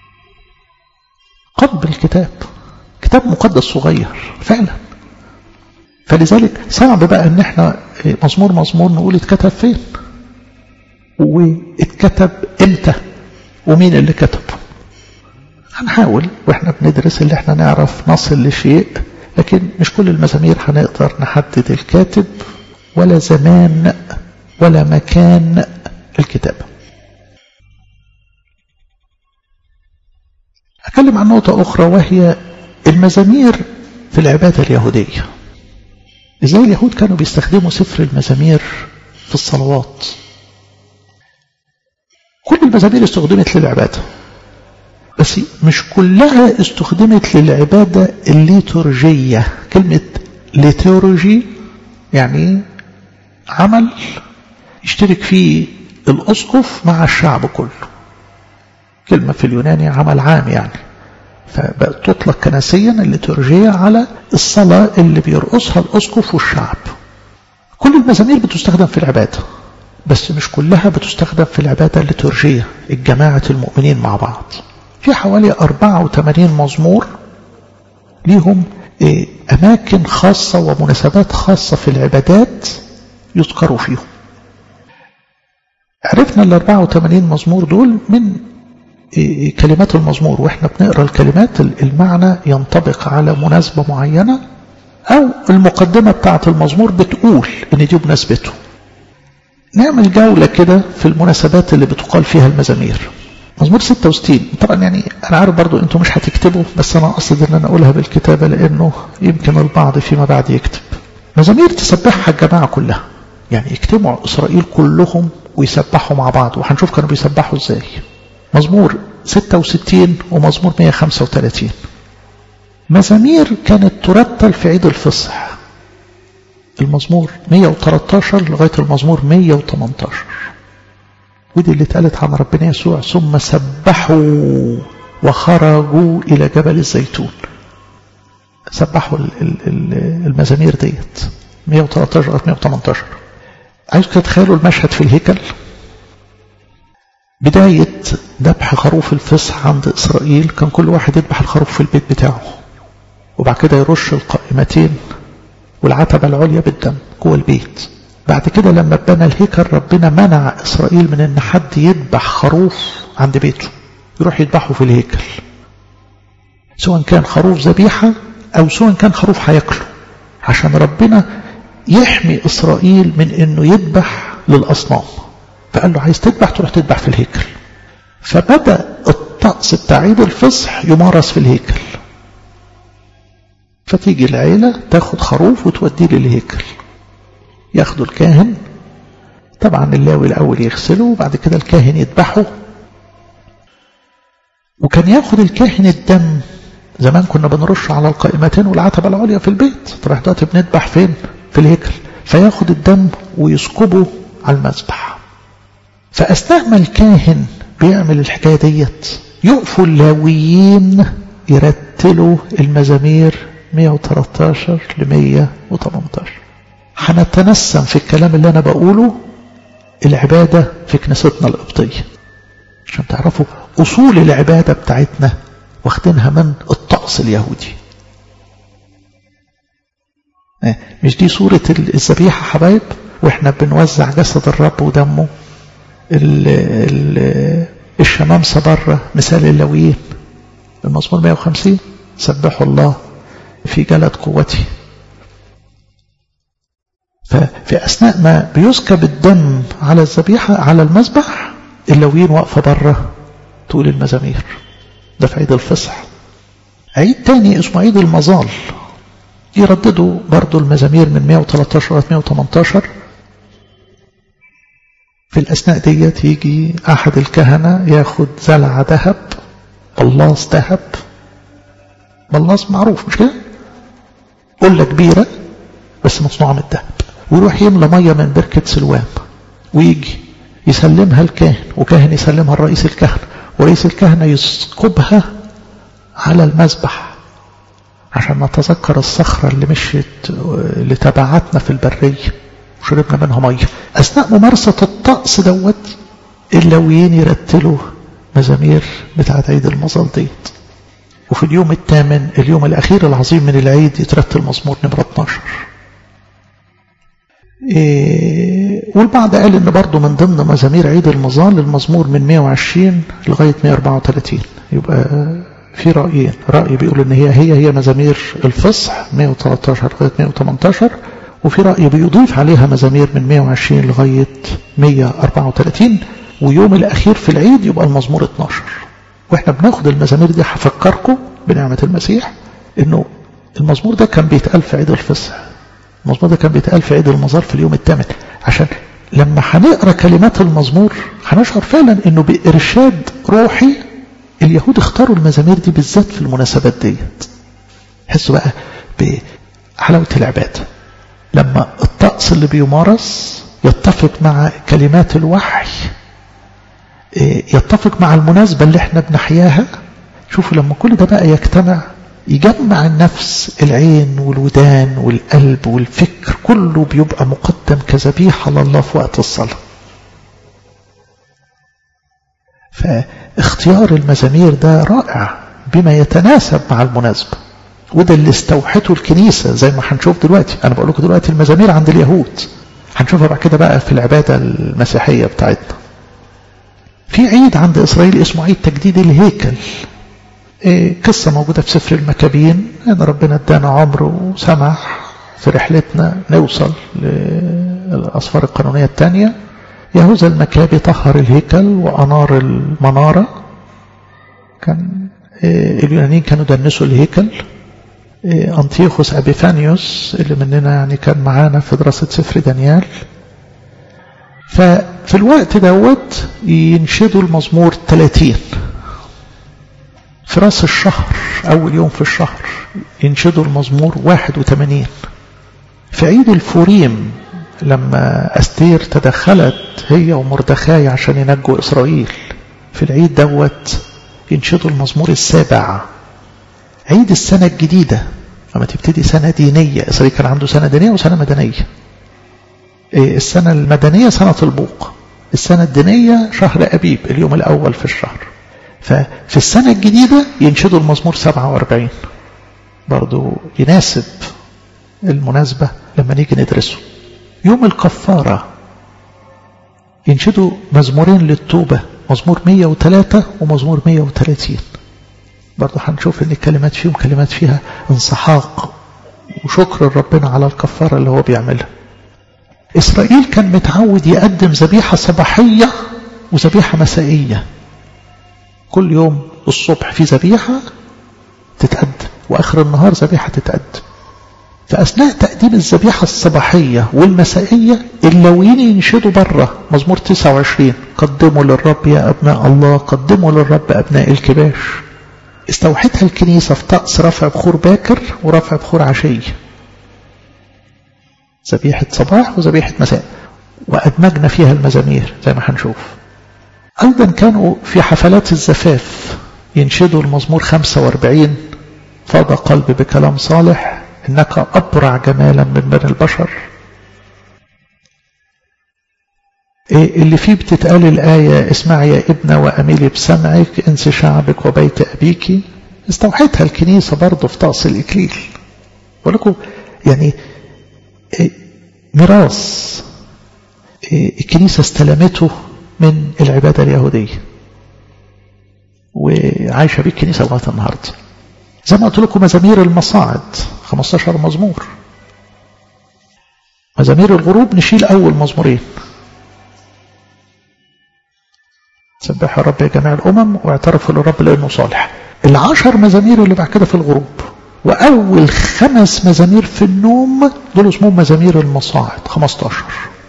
قلب الكتاب كتاب مقدس صغير فعلا فلذلك صعب بقى ان احنا مزمور مزمور نقول اتكتب فين واتكتب امتى ومين اللي كتبه هنحاول واحنا بندرس اللي احنا نعرف نصل لشيء لكن مش كل المزامير هنقدر نحدد الكاتب ولا زمان ولا مكان الكتابة أتكلم عن نقطة أخرى وهي المزامير في العبادة اليهودية ازاي اليهود كانوا بيستخدموا سفر المزامير في الصلوات كل المزامير استخدمت للعبادة بس مش كلها استخدمت للعبادة الليتورجية كلمة ليتورجي يعني عمل يشترك فيه الأسقف مع الشعب كله كلمة في اليوناني عمل عام يعني فبقت تطلق كنسيا الليتورجية على الصلاة اللي بيرقصها الأسقف والشعب كل المزامير بتستخدم في العبادة بس مش كلها بتستخدم في العبادة الليتورجية الجماعة المؤمنين مع بعض في حوالي 84 مزمور ليهم أماكن خاصة ومناسبات خاصة في العبادات يذكروا فيهم عرفنا ال 84 مزمور دول من كلمات المزمور واحنا بنقرا الكلمات المعنى ينطبق على مناسبة معينة او المقدمة بتاعة المزمور بتقول ان دي مناسبته نعمل جولة كده في المناسبات اللي بتقال فيها المزامير مزمور 66 طبعا يعني انا عارف برضو انتوا مش هتكتبوا بس انا اقصد ان انا اقولها بالكتابة لانه يمكن البعض فيما بعد يكتب مزامير تسبحها الجماعة كلها يعني يجتمعوا اسرائيل كلهم ويسبحوا مع بعض وهنشوف كانوا بيسبحوا ازاي مزمور 66 ومزمور 135 مزامير كانت ترتل في عيد الفصح المزمور 113 لغاية المزمور 118 ودي اللي اتقالت عن ربنا يسوع ثم سبحوا وخرجوا إلى جبل الزيتون سبحوا المزامير ديت 113 أو 118 عايزكم تتخيلوا المشهد في الهيكل بداية ذبح خروف الفصح عند إسرائيل كان كل واحد يذبح الخروف في البيت بتاعه وبعد كده يرش القائمتين والعتبة العليا بالدم جوه البيت بعد كده لما بنى الهيكل ربنا منع إسرائيل من أن حد يذبح خروف عند بيته يروح يذبحه في الهيكل سواء كان خروف ذبيحة أو سواء كان خروف هياكله عشان ربنا يحمي إسرائيل من أنه يذبح للأصنام فقال له عايز تذبح تروح تذبح في الهيكل فبدأ الطقس بتاع عيد الفصح يمارس في الهيكل فتيجي العيلة تاخد خروف وتوديه للهيكل ياخدوا الكاهن طبعا اللاوي الأول يغسله وبعد كده الكاهن يذبحه وكان ياخد الكاهن الدم زمان كنا بنرش على القائمتين والعتبة العليا في البيت طب دلوقتي بنذبح فين في الهيكل فياخد الدم ويسكبه على المذبح فأثناء ما الكاهن بيعمل الحكاية ديت يقفوا اللاويين يرتلوا المزامير 113 ل 118 هنتنسم في الكلام اللي أنا بقوله العبادة في كنيستنا القبطية عشان تعرفوا أصول العبادة بتاعتنا واخدينها من الطقس اليهودي مش دي صورة الذبيحة حبايب واحنا بنوزع جسد الرب ودمه ال ال الشمامسة بره مثال اللويين المزمور 150 سبحوا الله في جلد قوتي ففي أثناء ما بيسكب الدم على الذبيحة على المذبح اللويين واقفة بره تقول المزامير ده في عيد الفصح عيد تاني اسمه عيد المظال يرددوا برضو المزامير من 113 لغايه 118 في الأثناء ديت يجي أحد الكهنة ياخد زلعة ذهب بلاص ذهب بلاص معروف مش كده؟ قلة كبيرة بس مصنوعة من الذهب ويروح يملى مية من بركة سلوام ويجي يسلمها الكاهن وكاهن يسلمها الرئيس الكهنة ورئيس الكهنة يسكبها على المذبح عشان نتذكر الصخرة اللي مشيت اللي تبعتنا في البرية وشربنا منها مية أثناء ممارسة الطقس دوت اللويين يرتلوا مزامير بتاعت عيد المظل ديت وفي اليوم الثامن اليوم الأخير العظيم من العيد يترتل مزمور نمرة 12 إيه والبعض قال ان برضه من ضمن مزامير عيد المظال المزمور من 120 لغايه 134 يبقى في رايين راي بيقول ان هي هي هي مزامير الفصح 113 لغايه 118 وفي راي بيضيف عليها مزامير من 120 لغايه 134 ويوم الاخير في العيد يبقى المزمور 12 واحنا بناخد المزامير دي هفكركم بنعمه المسيح انه المزمور ده كان بيتقال في عيد الفصح المزمور ده كان بيتقال في عيد المزار في اليوم الثامن عشان لما هنقرا كلمات المزمور هنشعر فعلا انه بارشاد روحي اليهود اختاروا المزامير دي بالذات في المناسبات ديت حسوا بقى بحلاوه العباده لما الطقس اللي بيمارس يتفق مع كلمات الوحي يتفق مع المناسبه اللي احنا بنحياها شوفوا لما كل ده بقى يجتمع يجمع النفس العين والودان والقلب والفكر كله بيبقى مقدم كذبيحة لله في وقت الصلاة فاختيار المزامير ده رائع بما يتناسب مع المناسبة وده اللي استوحته الكنيسة زي ما هنشوف دلوقتي أنا بقول لكم دلوقتي المزامير عند اليهود هنشوفها بعد كده بقى في العبادة المسيحية بتاعتنا في عيد عند إسرائيل اسمه عيد تجديد الهيكل إيه قصة موجودة في سفر المكابين أن ربنا ادانا عمر وسمح في رحلتنا نوصل للأصفار القانونية الثانية يهوذا المكابي طهر الهيكل وأنار المنارة كان إيه اليونانيين كانوا دنسوا الهيكل إيه أنطيخوس أبيفانيوس اللي مننا يعني كان معانا في دراسة سفر دانيال ففي الوقت دوت ينشدوا المزمور 30 في راس الشهر أول يوم في الشهر ينشدوا المزمور 81 في عيد الفوريم لما أستير تدخلت هي ومردخاي عشان ينجوا إسرائيل في العيد دوت ينشدوا المزمور السابع عيد السنة الجديدة لما تبتدي سنة دينية إسرائيل كان عنده سنة دينية وسنة مدنية السنة المدنية سنة البوق السنة الدينية شهر أبيب اليوم الأول في الشهر ففي السنة الجديدة ينشدوا المزمور 47 برضو يناسب المناسبة لما نيجي ندرسه يوم الكفارة ينشدوا مزمورين للتوبة مزمور 103 ومزمور 130 برضه هنشوف ان الكلمات فيهم كلمات فيها انسحاق وشكر ربنا على الكفارة اللي هو بيعملها إسرائيل كان متعود يقدم ذبيحة صباحية وذبيحة مسائية كل يوم الصبح في ذبيحة تتقدم وآخر النهار ذبيحة تتقدم فأثناء تقديم الذبيحة الصباحية والمسائية اللويين ينشدوا بره مزمور 29 قدموا للرب يا أبناء الله قدموا للرب أبناء الكباش استوحتها الكنيسة في طقس رفع بخور باكر ورفع بخور عشية ذبيحة صباح وذبيحة مساء وأدمجنا فيها المزامير زي ما هنشوف أيضا كانوا في حفلات الزفاف ينشدوا المزمور 45 فاض قلبي بكلام صالح إنك أبرع جمالا من بني البشر إيه اللي فيه بتتقال الآية اسمع يا ابن وأميلي بسمعك انس شعبك وبيت أبيك استوحيتها الكنيسة برضه في طقس الإكليل ولكم يعني إيه ميراث إيه الكنيسة استلمته من العبادة اليهودية وعايشة بيه الكنيسة لغاية النهاردة زي ما قلت لكم مزامير المصاعد 15 مزمور مزامير الغروب نشيل أول مزمورين سبح الرب يا جميع الأمم واعترفوا للرب لأنه صالح العشر مزامير اللي بعد كده في الغروب وأول خمس مزامير في النوم دول اسمهم مزامير المصاعد 15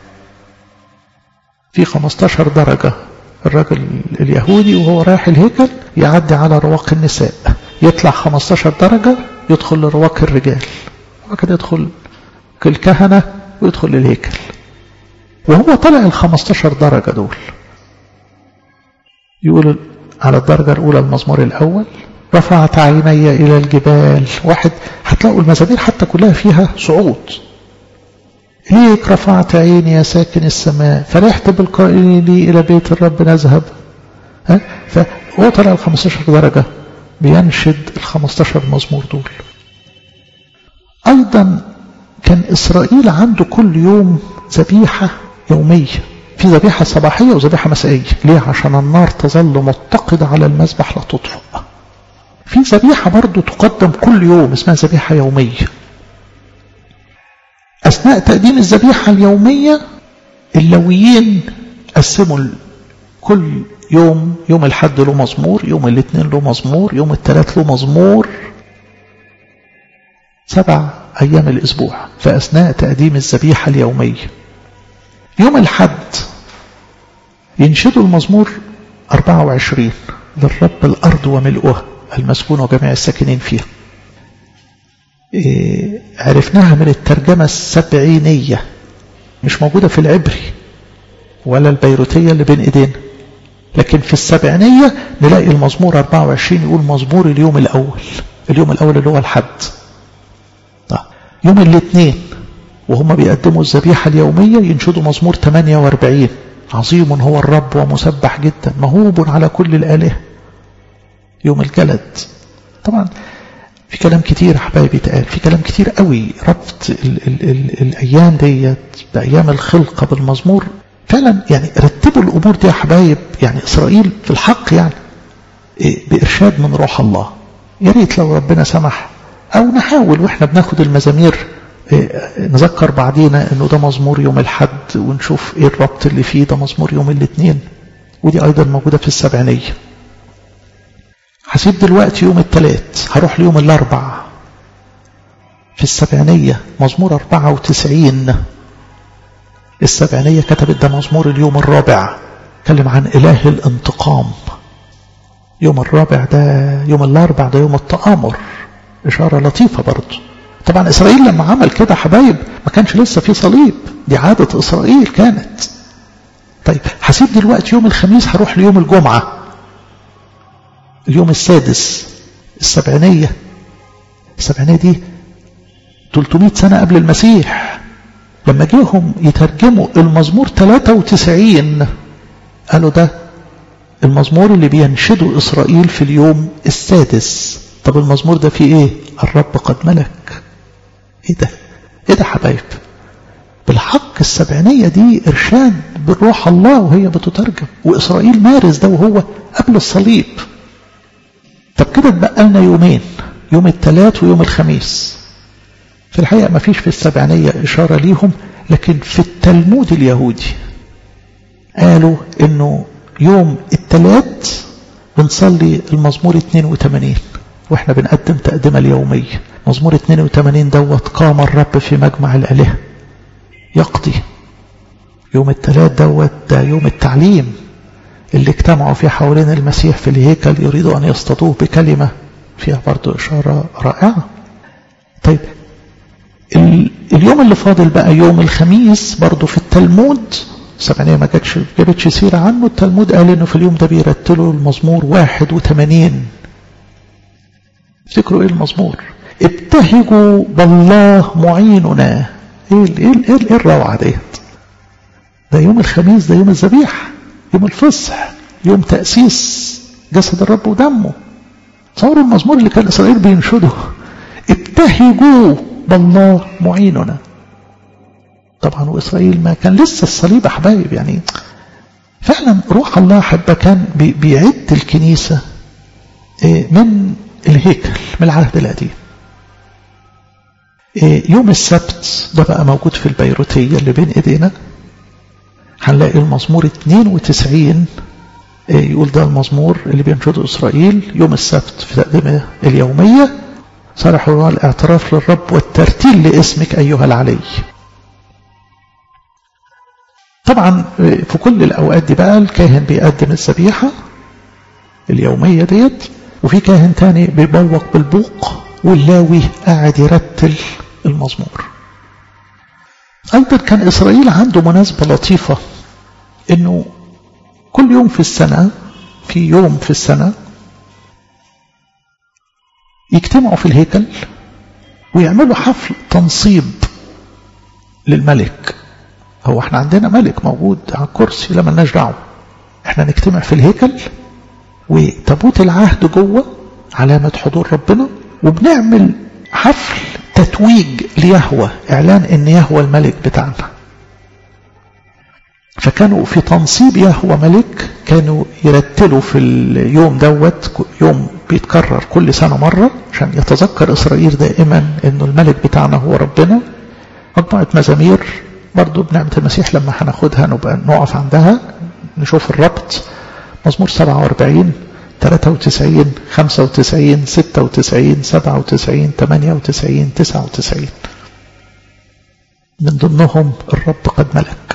في 15 درجة الراجل اليهودي وهو رايح الهيكل يعدي على رواق النساء يطلع 15 درجة يدخل لرواق الرجال وكده يدخل الكهنة ويدخل الهيكل وهو طلع ال 15 درجة دول يقول على الدرجة الأولى المزمور الأول رفعت عيني إلى الجبال واحد هتلاقوا المزامير حتى كلها فيها صعود ليك رفعت عيني يا ساكن السماء فرحت بالقائلين لي إلى بيت الرب نذهب ها فهو طلع ال 15 درجة بينشد ال 15 مزمور دول أيضا كان إسرائيل عنده كل يوم ذبيحة يومية في ذبيحة صباحية وذبيحة مسائية ليه عشان النار تظل متقدة على المذبح لا تطفئ في ذبيحة برضو تقدم كل يوم اسمها ذبيحة يومية أثناء تقديم الذبيحة اليومية اللويين قسموا كل يوم يوم الحد له مزمور يوم الاثنين له مزمور يوم الثلاث له مزمور سبع أيام الأسبوع فأثناء تقديم الذبيحة اليومية يوم الحد ينشدوا المزمور 24 للرب الأرض وملؤها المسكون وجميع الساكنين فيها إيه عرفناها من الترجمة السبعينية مش موجودة في العبري ولا البيروتية اللي بين ايدينا لكن في السبعينية نلاقي المزمور 24 يقول مزمور اليوم الأول اليوم الأول اللي هو الحد طيب. يوم الاثنين وهم بيقدموا الذبيحة اليومية ينشدوا مزمور 48 عظيم هو الرب ومسبح جدا مهوب على كل الآلهة يوم الجلد طبعا في كلام كتير حبايبي اتقال في كلام كتير قوي ربط ال ال ال الأيام ديت بأيام الخلقة بالمزمور فعلا يعني رتبوا الأمور دي يا حبايب يعني إسرائيل في الحق يعني بإرشاد من روح الله يا ريت لو ربنا سمح أو نحاول وإحنا بناخد المزامير نذكر بعدينا انه ده مزمور يوم الحد ونشوف ايه الربط اللي فيه ده مزمور يوم الاثنين ودي ايضا موجودة في السبعينية هسيب دلوقتي يوم الثلاث هروح ليوم الاربع في السبعينية مزمور 94 السبعينية كتبت ده مزمور اليوم الرابع اتكلم عن اله الانتقام يوم الرابع ده يوم الاربع ده يوم التآمر اشارة لطيفة برضه طبعا إسرائيل لما عمل كده حبايب ما كانش لسه في صليب دي عادة إسرائيل كانت طيب هسيب دلوقتي يوم الخميس هروح ليوم الجمعة اليوم السادس السبعينية السبعينية دي 300 سنة قبل المسيح لما جيهم يترجموا المزمور 93 قالوا ده المزمور اللي بينشده إسرائيل في اليوم السادس طب المزمور ده فيه ايه الرب قد ملك ايه ده ايه ده حبايب بالحق السبعينية دي إرشاد بالروح الله وهي بتترجم وإسرائيل مارس ده وهو قبل الصليب طب كده اتبقى لنا يومين يوم الثلاث ويوم الخميس في الحقيقة ما فيش في السبعينية إشارة ليهم لكن في التلمود اليهودي قالوا إنه يوم الثلاث بنصلي المزمور 82 واحنا بنقدم تقدمة اليومية مزمور 82 دوت قام الرب في مجمع الآلهة يقضي يوم الثلاث دوت ده يوم التعليم اللي اجتمعوا فيه حوالين المسيح في الهيكل يريدوا أن يصطادوه بكلمة فيها برضو إشارة رائعة طيب اليوم اللي فاضل بقى يوم الخميس برضو في التلمود سبعينية ما جاتش جابتش سيرة عنه التلمود قال انه في اليوم ده بيرتلوا المزمور 81 افتكروا ايه المزمور ابتهجوا بالله معيننا ايه ايه ايه, إيه الروعة ديت ده يوم الخميس ده يوم الذبيحة يوم الفصح يوم تأسيس جسد الرب ودمه تصوروا المزمور اللي كان إسرائيل بينشده ابتهجوا بالله معيننا طبعا وإسرائيل ما كان لسه الصليب حبايب يعني فعلا روح الله حبة كان بيعد الكنيسة من الهيكل من العهد القديم يوم السبت ده بقى موجود في البيروتية اللي بين ايدينا هنلاقي المزمور 92 يقول ده المزمور اللي بينشده إسرائيل يوم السبت في تقدمة اليومية صرحوا الاعتراف للرب والترتيل لاسمك أيها العلي طبعا في كل الأوقات دي بقى الكاهن بيقدم الذبيحة اليومية ديت وفي كاهن تاني بيبوق بالبوق واللاوي قاعد يرتل المزمور أيضا كان إسرائيل عنده مناسبة لطيفة إنه كل يوم في السنة في يوم في السنة يجتمعوا في الهيكل ويعملوا حفل تنصيب للملك هو احنا عندنا ملك موجود على الكرسي لا ملناش دعوه احنا نجتمع في الهيكل وتابوت العهد جوه علامة حضور ربنا وبنعمل حفل تتويج ليهوى اعلان ان يهوى الملك بتاعنا فكانوا في تنصيب يهوى ملك كانوا يرتلوا في اليوم دوت يوم بيتكرر كل سنة مرة عشان يتذكر إسرائيل دائما أنه الملك بتاعنا هو ربنا مجموعة مزامير برضو بنعمة المسيح لما هناخدها نبقى نقف عندها نشوف الربط مزمور 47 93 95 96 97 98 99 من ضمنهم الرب قد ملك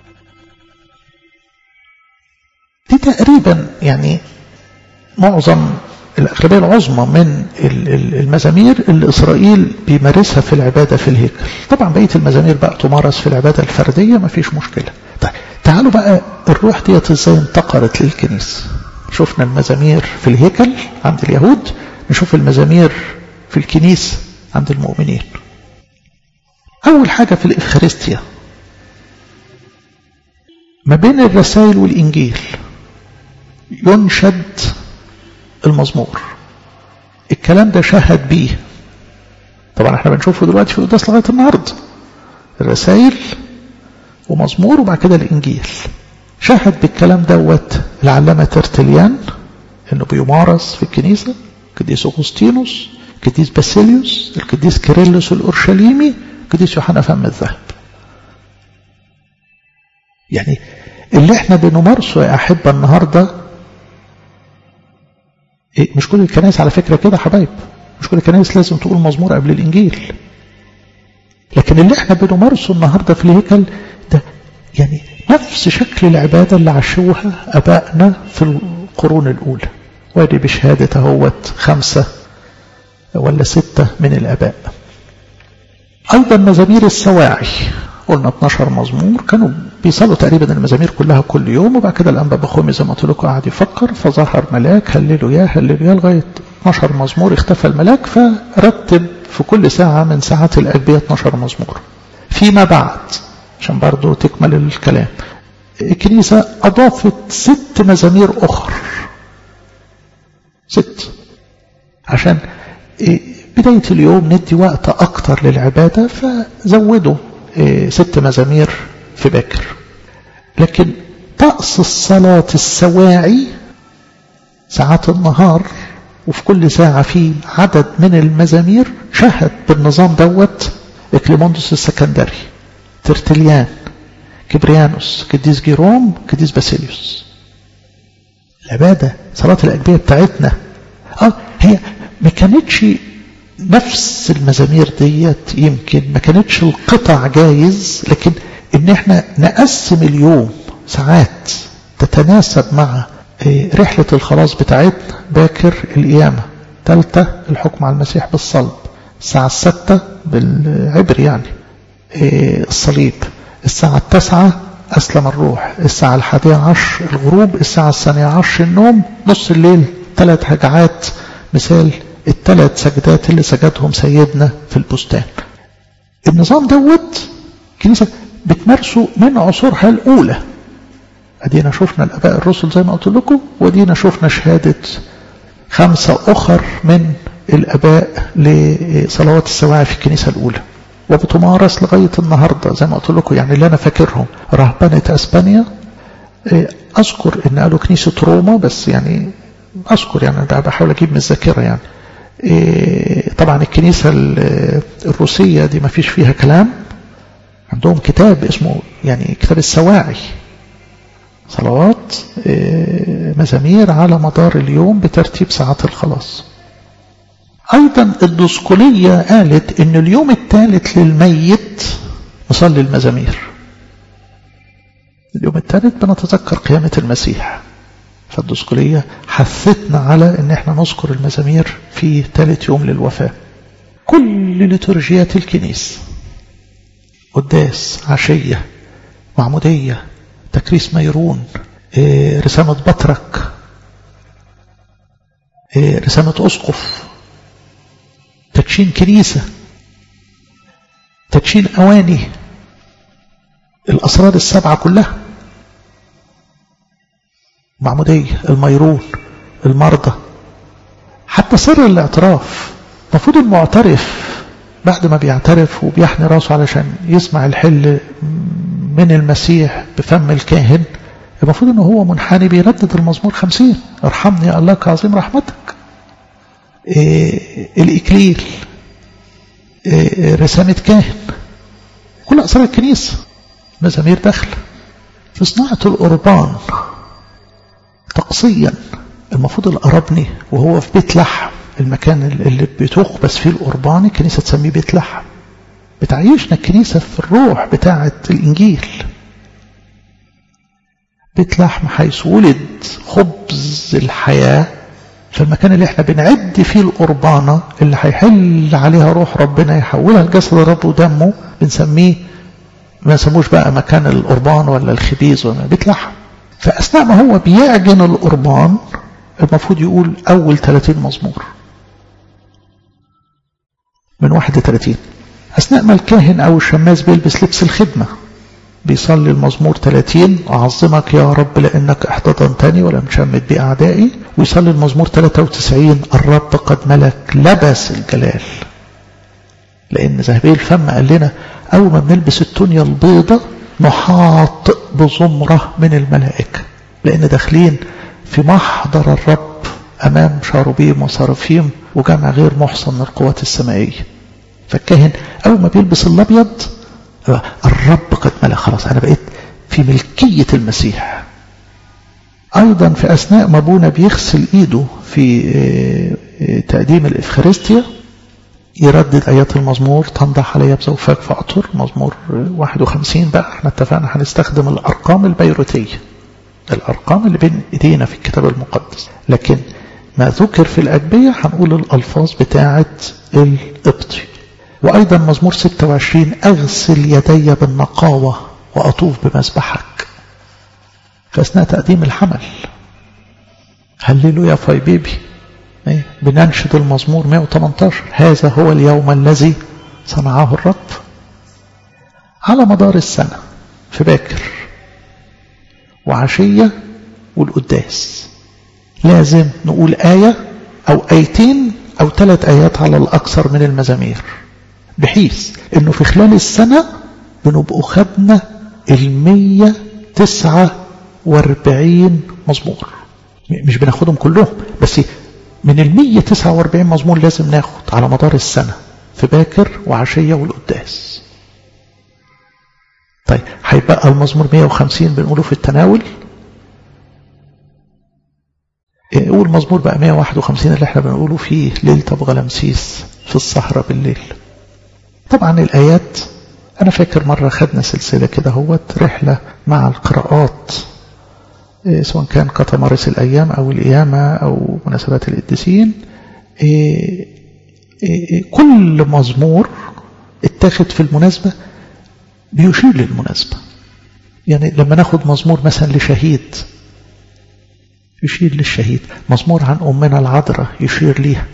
دي تقريبا يعني معظم الأغلبية العظمى من المزامير اللي إسرائيل بيمارسها في العبادة في الهيكل طبعا بقية المزامير بقى تمارس في العبادة الفردية ما فيش مشكلة طيب تعالوا بقى الروح ديت ازاي انتقلت للكنيسة شفنا المزامير في الهيكل عند اليهود نشوف المزامير في الكنيسة عند المؤمنين أول حاجة في الإفخارستيا ما بين الرسائل والإنجيل ينشد المزمور الكلام ده شهد بيه طبعا احنا بنشوفه دلوقتي في القداس لغايه النهارده الرسائل ومزمور وبعد كده الانجيل شهد بالكلام دوت العلامه ترتليان انه بيمارس في الكنيسه القديس اغسطينوس القديس باسيليوس القديس كيرلس الاورشليمي القديس يوحنا فم الذهب يعني اللي احنا بنمارسه يا احبه النهارده إيه مش كل الكنائس على فكرة كده حبايب مش كل الكنائس لازم تقول مزمور قبل الإنجيل لكن اللي احنا بنمارسه النهاردة في الهيكل ده يعني نفس شكل العبادة اللي عاشوها أبائنا في القرون الأولى وادي بشهادة اهوت خمسة ولا ستة من الآباء أيضا مزامير السواعي قلنا 12 مزمور كانوا بيصلوا تقريبا المزامير كلها كل يوم وبعد كده الانبا بخومي زي ما قلت لكم قعد يفكر فظهر ملاك هللوا يا هللوا يا لغايه 12 مزمور اختفى الملاك فرتب في كل ساعه من ساعات الاجبيه 12 مزمور فيما بعد عشان برضه تكمل الكلام الكنيسة أضافت ست مزامير أخر ست عشان بداية اليوم ندي وقت أكتر للعبادة فزودوا ست مزامير في باكر لكن طقس الصلاة السواعي ساعات النهار وفي كل ساعة في عدد من المزامير شهد بالنظام دوت إكليموندوس السكندري ترتليان كبريانوس قديس جيروم قديس باسيليوس العبادة صلاة الأجبية بتاعتنا اه هي ما كانتش نفس المزامير ديت يمكن ما كانتش القطع جايز لكن ان احنا نقسم اليوم ساعات تتناسب مع رحلة الخلاص بتاعتنا باكر القيامة ثالثة الحكم على المسيح بالصلب الساعة الستة بالعبر يعني الصليب الساعة التاسعة أسلم الروح الساعة الحادية عشر الغروب الساعة الثانية عشر النوم نص الليل ثلاث هجعات مثال الثلاث سجدات اللي سجدهم سيدنا في البستان النظام دوت كنيسة بتمارسه من عصورها الأولى أدينا شفنا الأباء الرسل زي ما قلت لكم ودينا شفنا شهادة خمسة أخر من الأباء لصلوات السواعي في الكنيسة الأولى وبتمارس لغاية النهاردة زي ما قلت لكم يعني اللي أنا فاكرهم رهبنة أسبانيا أذكر إن قالوا كنيسة روما بس يعني أذكر يعني ده بحاول أجيب من الذاكرة يعني طبعا الكنيسة الروسية دي ما فيش فيها كلام عندهم كتاب اسمه يعني كتاب السواعي صلوات مزامير على مدار اليوم بترتيب ساعات الخلاص أيضا الدسقلية قالت إن اليوم الثالث للميت نصلي المزامير اليوم الثالث بنتذكر قيامة المسيح فالدسقلية حثتنا على إن احنا نذكر المزامير في ثالث يوم للوفاة كل لترجيات الكنيسة قداس عشية معمودية تكريس ميرون رسامة بطرك رسامة أسقف تدشين كنيسة تدشين أواني الأسرار السبعة كلها معمودية الميرون المرضى حتى سر الاعتراف المفروض المعترف بعد ما بيعترف وبيحني راسه علشان يسمع الحل من المسيح بفم الكاهن المفروض انه هو منحني بيردد المزمور خمسين ارحمني يا الله كعظيم رحمتك إيه الإكليل إيه رسامة كاهن كل أسرار الكنيسة مزامير داخل في صناعة القربان طقسيا المفروض القربني وهو في بيت لحم المكان اللي بتخبز فيه القربان الكنيسة تسميه بيت لحم بتعيشنا الكنيسة في الروح بتاعة الإنجيل بيت لحم حيث ولد خبز الحياة في المكان اللي احنا بنعد فيه القربانة اللي هيحل عليها روح ربنا يحولها لجسد الرب ودمه بنسميه ما نسموش بقى مكان القربان ولا الخبيز ولا بيت لحم فأثناء ما هو بيعجن القربان المفروض يقول أول 30 مزمور من 31 أثناء ما الكاهن أو الشماس بيلبس لبس الخدمة بيصلي المزمور 30 أعظمك يا رب لأنك احتضنتني ولم شمت بأعدائي ويصلي المزمور 93 الرب قد ملك لبس الجلال لأن ذهبي الفم قال لنا أول ما بنلبس التونية البيضة نحاط بزمرة من الملائكة لأن داخلين في محضر الرب أمام شاروبيم وصرافيم وجمع غير محصن من القوات السمائية فالكاهن أول ما بيلبس الأبيض الرب قد ملك خلاص أنا بقيت في ملكية المسيح أيضا في أثناء ما أبونا بيغسل إيده في تقديم الإفخارستيا يردد آيات المزمور تنضح علي بزوفاك فأطهر مزمور 51 بقى احنا اتفقنا هنستخدم الأرقام البيروتية الأرقام اللي بين إيدينا في الكتاب المقدس لكن ما ذكر في الأدبية هنقول الألفاظ بتاعة القبطي وأيضا مزمور 26 أغسل يدي بالنقاوة وأطوف بمذبحك في أثناء تقديم الحمل هللوا يا فاي بيبي بننشد المزمور 118 هذا هو اليوم الذي صنعه الرب على مدار السنة في باكر وعشية والقداس لازم نقول آية أو آيتين أو ثلاث آيات على الأكثر من المزامير بحيث أنه في خلال السنة بنبقوا خدنا المية تسعة واربعين مزمور مش بناخدهم كلهم بس من المية تسعة واربعين مزمور لازم ناخد على مدار السنة في باكر وعشية والقداس طيب هيبقى المزمور 150 بنقوله في التناول قول مزمور بقى 151 اللي احنا بنقوله فيه ليلة ابو غلمسيس في الصحراء بالليل طبعا الآيات أنا فاكر مرة خدنا سلسلة كده هوت رحلة مع القراءات سواء كان كتمارس الأيام أو القيامة أو مناسبات القديسين كل مزمور اتاخد في المناسبة بيشير للمناسبة يعني لما ناخد مزمور مثلا لشهيد يشير للشهيد مزمور عن أمنا العذراء يشير ليها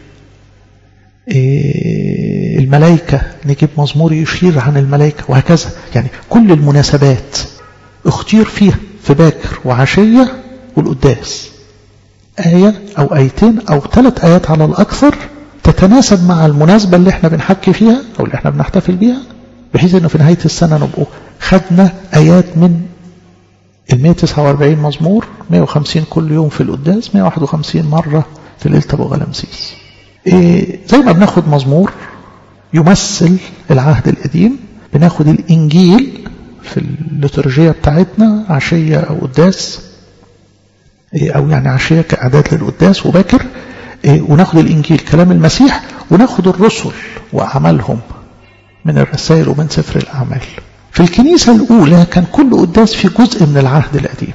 الملائكة نجيب مزمور يشير عن الملائكة وهكذا يعني كل المناسبات اختير فيها في باكر وعشية والقداس آية أو آيتين أو ثلاث آيات على الأكثر تتناسب مع المناسبة اللي احنا بنحكي فيها أو اللي احنا بنحتفل بيها بحيث انه في نهاية السنة نبقوا خدنا آيات من ال 149 مزمور 150 كل يوم في القداس 151 مرة في ليلة أبو غلمسيس إيه زي ما بناخد مزمور يمثل العهد القديم بناخد الإنجيل في الليتورجية بتاعتنا عشية أو قداس إيه أو يعني عشية كإعداد للقداس وباكر إيه وناخد الإنجيل كلام المسيح وناخد الرسل وأعمالهم من الرسائل ومن سفر الأعمال في الكنيسة الأولى كان كل قداس في جزء من العهد القديم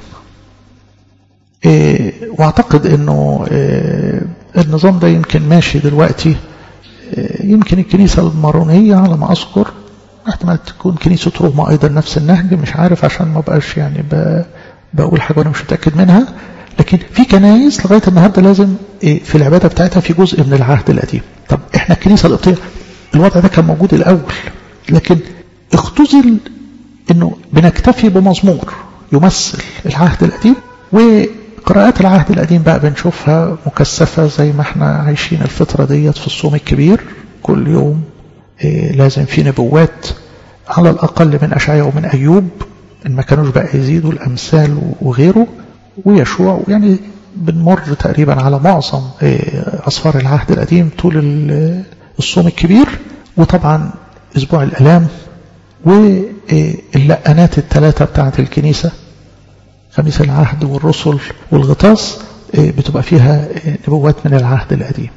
إيه واعتقد انه إيه النظام ده يمكن ماشي دلوقتي إيه يمكن الكنيسة المارونية على ما أذكر احتمال تكون كنيسة روما أيضا نفس النهج مش عارف عشان ما بقاش يعني بقول حاجة وأنا مش متأكد منها لكن في كنايس لغاية النهاردة لازم في العبادة بتاعتها في جزء من العهد القديم طب احنا الكنيسة القبطية الوضع ده كان موجود الأول لكن اختزل انه بنكتفي بمزمور يمثل العهد القديم وقراءات العهد القديم بقى بنشوفها مكثفة زي ما احنا عايشين الفترة ديت في الصوم الكبير كل يوم إيه لازم في نبوات على الأقل من أشعياء ومن أيوب إن ما كانوش بقى يزيدوا الأمثال وغيره ويشوع يعني بنمر تقريبا على معظم إيه أسفار العهد القديم طول الصوم الكبير وطبعا أسبوع الألام واللقنات الثلاثة بتاعة الكنيسة خميس العهد والرسل والغطاس بتبقى فيها نبوات من العهد القديم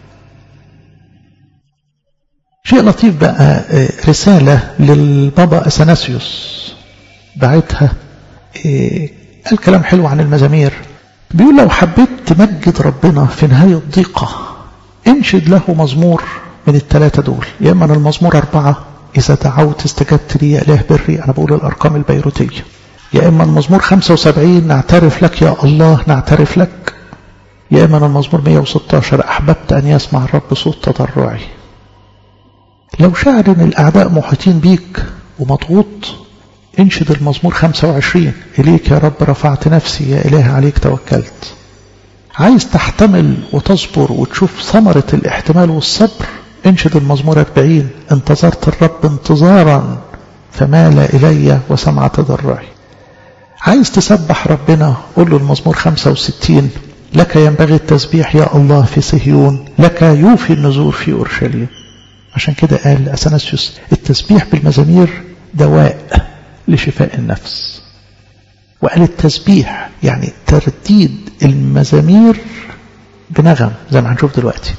شيء لطيف بقى رسالة للبابا أثناسيوس بعتها قال كلام حلو عن المزامير بيقول لو حبيت تمجد ربنا في نهاية ضيقة انشد له مزمور من الثلاثة دول يا إما المزمور أربعة إذا دعوت استجبت لي يا إله بري أنا بقول الأرقام البيروتية يا إما المزمور 75 نعترف لك يا الله نعترف لك يا إما المزمور 116 أحببت أن يسمع الرب صوت تضرعي لو شعر أن الأعداء محيطين بيك ومضغوط انشد المزمور 25 إليك يا رب رفعت نفسي يا إله عليك توكلت عايز تحتمل وتصبر وتشوف ثمرة الاحتمال والصبر انشد المزمور 40 انتظرت الرب انتظارا فمال إلي وسمع تضرعي عايز تسبح ربنا قول له المزمور 65 لك ينبغي التسبيح يا الله في صهيون لك يوفي النزور في أورشليم عشان كده قال أثناسيوس التسبيح بالمزامير دواء لشفاء النفس وقال التسبيح يعني ترديد المزامير بنغم زي ما هنشوف دلوقتي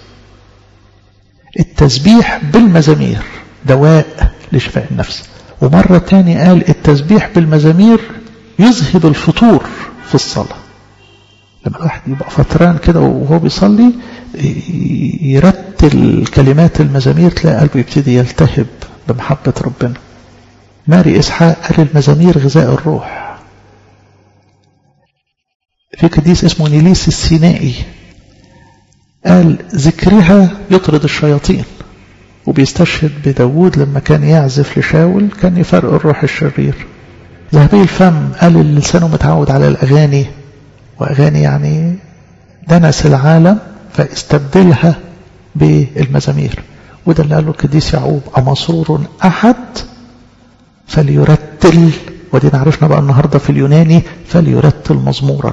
التسبيح بالمزامير دواء لشفاء النفس ومرة تاني قال التسبيح بالمزامير يذهب الفطور في الصلاة لما الواحد يبقى فتران كده وهو بيصلي يرتل كلمات المزامير تلاقي قلبه يبتدي يلتهب بمحبة ربنا ماري إسحاق قال المزامير غذاء الروح في قديس اسمه نيليس السينائي قال ذكرها يطرد الشياطين وبيستشهد بداود لما كان يعزف لشاول كان يفرق الروح الشرير ذهبي الفم قال اللي لسانه متعود على الأغاني وأغاني يعني دنس العالم فاستبدلها بالمزامير وده اللي قاله القديس يعقوب أمسرور أحد فليرتل ودينا عرفنا بقى النهاردة في اليوناني فليرتل مزمورا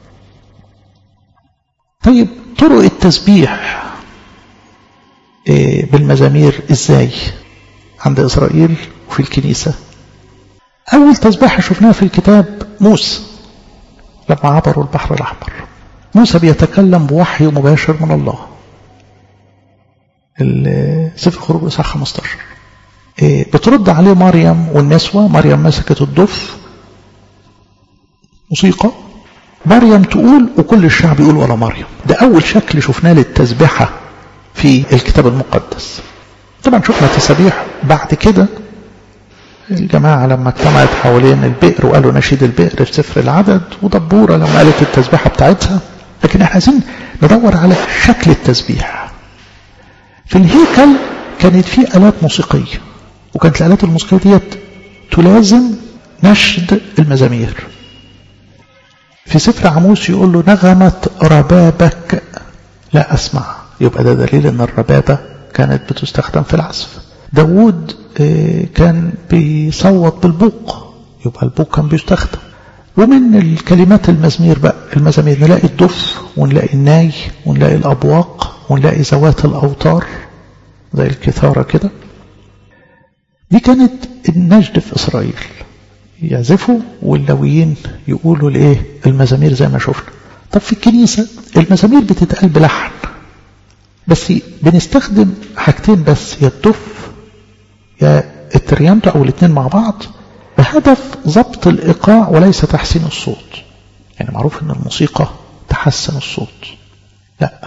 طيب طرق التسبيح بالمزامير ازاي عند إسرائيل وفي الكنيسة أول تسبيحة شفناها في الكتاب موسى لما عبروا البحر الأحمر موسى بيتكلم بوحي مباشر من الله سفر خروج إصحاح 15 بترد عليه مريم والنسوة مريم مسكت الضف موسيقى مريم تقول وكل الشعب يقول ولا مريم ده أول شكل شفناه للتسبيحة في الكتاب المقدس طبعا شفنا تسابيح بعد كده الجماعة لما اجتمعت حوالين البئر وقالوا نشيد البئر في سفر العدد ودبورة لما قالت التسبيحة بتاعتها لكن احنا عايزين ندور على شكل التسبيح في الهيكل كانت في آلات موسيقية وكانت الآلات الموسيقية ديت تلازم نشد المزامير في سفر عموس يقول له نغمة ربابك لا أسمع يبقى ده دليل أن الربابة كانت بتستخدم في العزف داود كان بيصوت بالبوق يبقى البوق كان بيستخدم ومن الكلمات المزمير بقى المزامير نلاقي الدف ونلاقي الناي ونلاقي الأبواق ونلاقي ذوات الأوتار زي الكثارة كده دي كانت النجد في إسرائيل يعزفوا واللويين يقولوا الايه المزامير زي ما شفنا طب في الكنيسة المزامير بتتقال بلحن بس بنستخدم حاجتين بس يا الدف يا التريانتو او الاثنين مع بعض بهدف ضبط الايقاع وليس تحسين الصوت يعني معروف ان الموسيقى تحسن الصوت لا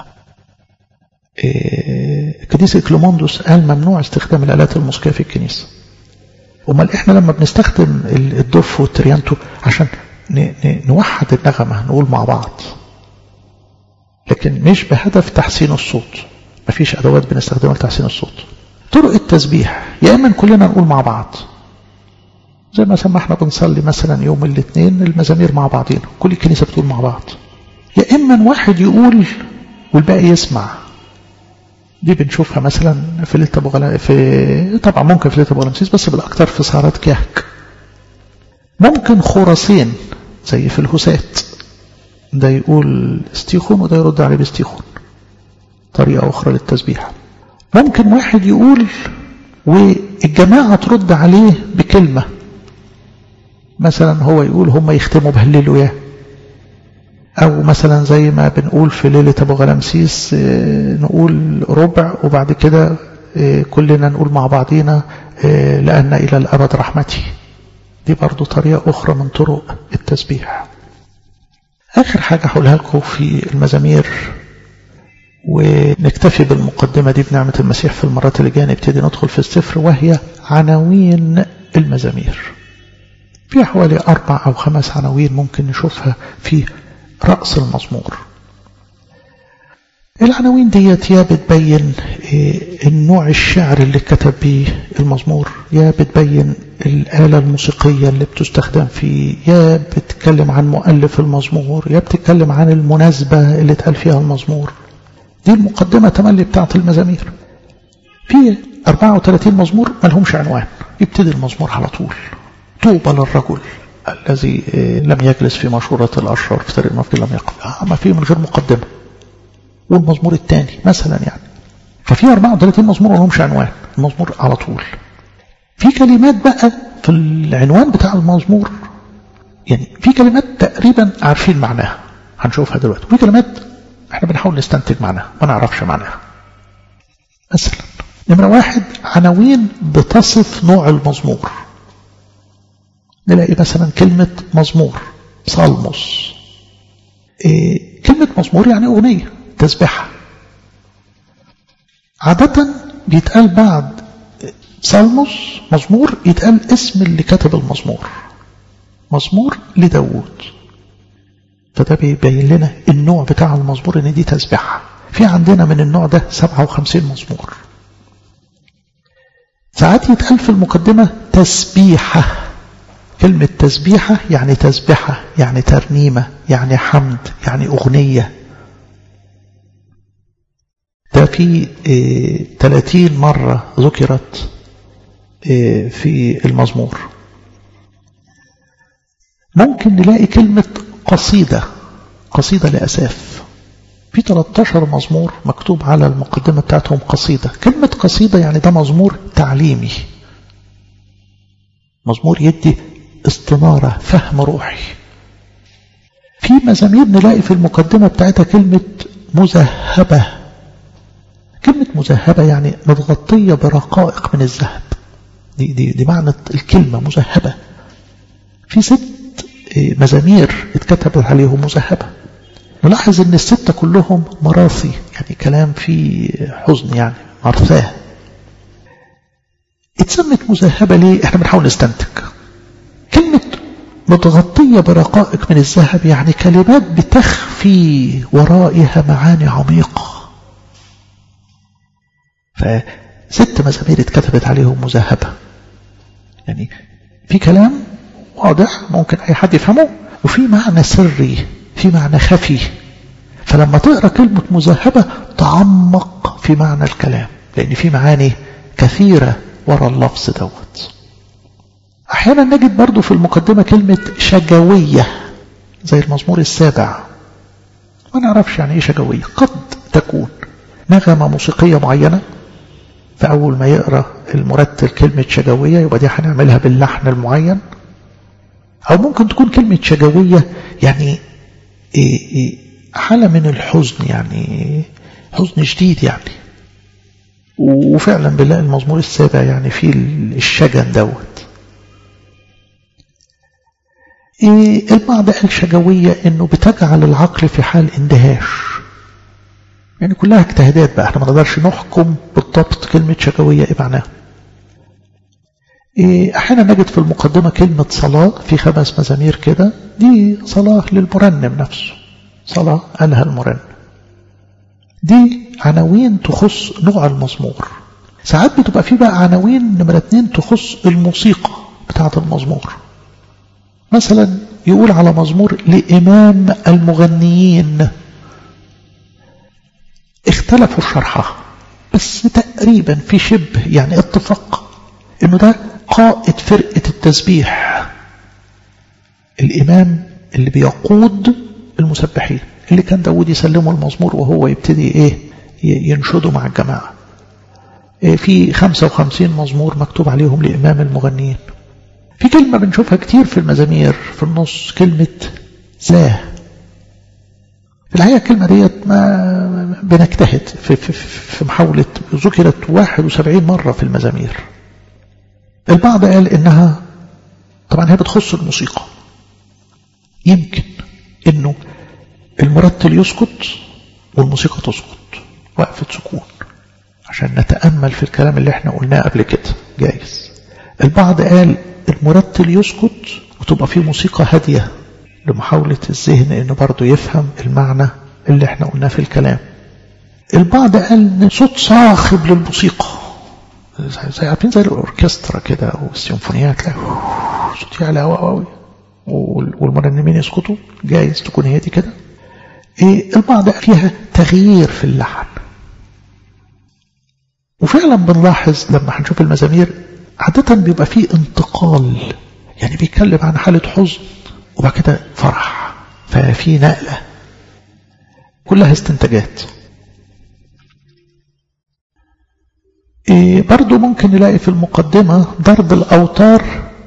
إيه كنيسة كلوموندوس قال ممنوع استخدام الآلات الموسيقية في الكنيسة امال احنا لما بنستخدم الدف والتريانتو عشان نوحد النغمة نقول مع بعض لكن مش بهدف تحسين الصوت مفيش ادوات بنستخدمها لتحسين الصوت طرق التسبيح يا اما كلنا نقول مع بعض زي ما سمى احنا بنصلي مثلا يوم الاثنين المزامير مع بعضين كل الكنيسة بتقول مع بعض يا اما واحد يقول والباقي يسمع دي بنشوفها مثلا في ليله ابو غلا في طبعا ممكن في ليله ابو غلامسيس بس بالاكثر في سهرات كهك ممكن خرسين زي في الهسات ده يقول استيخون وده يرد عليه باستيخون طريقه اخرى للتسبيح ممكن واحد يقول والجماعه ترد عليه بكلمه مثلا هو يقول هم يختموا بهللوا ياه أو مثلا زي ما بنقول في ليلة أبو غلامسيس نقول ربع وبعد كده كلنا نقول مع بعضينا لأن إلى الأبد رحمتي دي برضو طريقة أخرى من طرق التسبيح آخر حاجة هقولها لكم في المزامير ونكتفي بالمقدمة دي بنعمة المسيح في المرات اللي جاية نبتدي ندخل في السفر وهي عناوين المزامير في حوالي أربع أو خمس عناوين ممكن نشوفها في رأس المزمور العناوين ديت يا بتبين النوع الشعر اللي كتب بيه المزمور يا بتبين الآلة الموسيقية اللي بتستخدم فيه يا بتتكلم عن مؤلف المزمور يا بتتكلم عن المناسبة اللي اتقال فيها المزمور دي المقدمة تملي بتاعت المزامير في 34 مزمور ملهمش عنوان يبتدي المزمور على طول طوبى للرجل الذي لم يجلس في مشورة الأشرار في طريق المفقد لم يقف ما فيه من غير مقدمة والمزمور الثاني مثلا يعني ففي 34 مزمور ما لهمش عنوان المزمور على طول في كلمات بقى في العنوان بتاع المزمور يعني في كلمات تقريبا عارفين معناها هنشوفها دلوقتي وفي كلمات احنا بنحاول نستنتج معناها ما نعرفش معناها مثلا نمرة واحد عناوين بتصف نوع المزمور نلاقي مثلا كلمة مزمور صالموس إيه كلمة مزمور يعني أغنية تسبحة عادة بيتقال بعد صالموس مزمور يتقال اسم اللي كتب المزمور مزمور لداود فده بيبين لنا النوع بتاع المزمور ان دي تسبحة في عندنا من النوع ده 57 مزمور ساعات يتقال في المقدمة تسبيحة كلمة تسبيحة يعني تسبحة يعني ترنيمة يعني حمد يعني أغنية ده في اه 30 مرة ذكرت اه في المزمور ممكن نلاقي كلمة قصيدة قصيدة لأساف في 13 مزمور مكتوب على المقدمة بتاعتهم قصيدة كلمة قصيدة يعني ده مزمور تعليمي مزمور يدي استنارة فهم روحي في مزامير نلاقي في المقدمة بتاعتها كلمة مذهبة كلمة مذهبة يعني متغطية برقائق من الذهب دي, دي, دي معنى الكلمة مذهبة في ست مزامير اتكتبت عليهم مذهبة نلاحظ ان الستة كلهم مراثي يعني كلام فيه حزن يعني مرثاه اتسمت مذهبة ليه احنا بنحاول نستنتج كلمة متغطية برقائق من الذهب يعني كلمات بتخفي ورائها معاني عميقة فست مزامير اتكتبت عليهم مذهبة يعني في كلام واضح ممكن أي حد يفهمه وفي معنى سري في معنى خفي فلما تقرأ كلمة مذهبة تعمق في معنى الكلام لأن في معاني كثيرة وراء اللفظ دوت أحيانا نجد برضو في المقدمة كلمة شجوية زي المزمور السابع ما نعرفش يعني ايه شجوية قد تكون نغمة موسيقية معينة فأول ما يقرأ المرتل كلمة شجوية يبقى دي هنعملها باللحن المعين أو ممكن تكون كلمة شجوية يعني إيه إيه حالة من الحزن يعني حزن شديد يعني وفعلا بنلاقي المزمور السابع يعني فيه الشجن دوت إيه البعض قال شجوية انه بتجعل العقل في حال اندهاش يعني كلها اجتهادات بقى احنا ما نقدرش نحكم بالضبط كلمة شجوية ايه معناها إيه احيانا نجد في المقدمة كلمة صلاة في خمس مزامير كده دي صلاة للمرنم نفسه صلاة قالها المرنم دي عناوين تخص نوع المزمور ساعات بتبقى في بقى عناوين نمرة اتنين تخص الموسيقى بتاعة المزمور مثلا يقول على مزمور لإمام المغنيين اختلفوا الشرحة بس تقريبا في شبه يعني اتفاق انه ده قائد فرقة التسبيح الإمام اللي بيقود المسبحين اللي كان داود يسلمه المزمور وهو يبتدي ايه ينشده مع الجماعة إيه في 55 مزمور مكتوب عليهم لإمام المغنيين في كلمة بنشوفها كتير في المزامير في النص كلمة زاه في الحقيقة الكلمة ديت ما بنجتهد في, في, في محاولة ذكرت 71 مرة في المزامير البعض قال إنها طبعا هي بتخص الموسيقى يمكن إنه المرتل يسكت والموسيقى تسكت وقفة سكون عشان نتأمل في الكلام اللي احنا قلناه قبل كده جايز البعض قال المرتل يسكت وتبقى فيه موسيقى هادية لمحاولة الذهن انه برضه يفهم المعنى اللي احنا قلناه في الكلام البعض قال ان صوت صاخب للموسيقى زي عارفين زي الاوركسترا كده او السيمفونيات لا صوت يعلى قوي قوي والمرنمين يسكتوا جايز تكون هي دي كده إيه البعض فيها تغيير في اللحن وفعلا بنلاحظ لما هنشوف المزامير عادة بيبقى فيه انتقال يعني بيتكلم عن حالة حزن وبعد كده فرح ففي نقلة كلها استنتاجات إيه برضو ممكن نلاقي في المقدمة ضرب الأوتار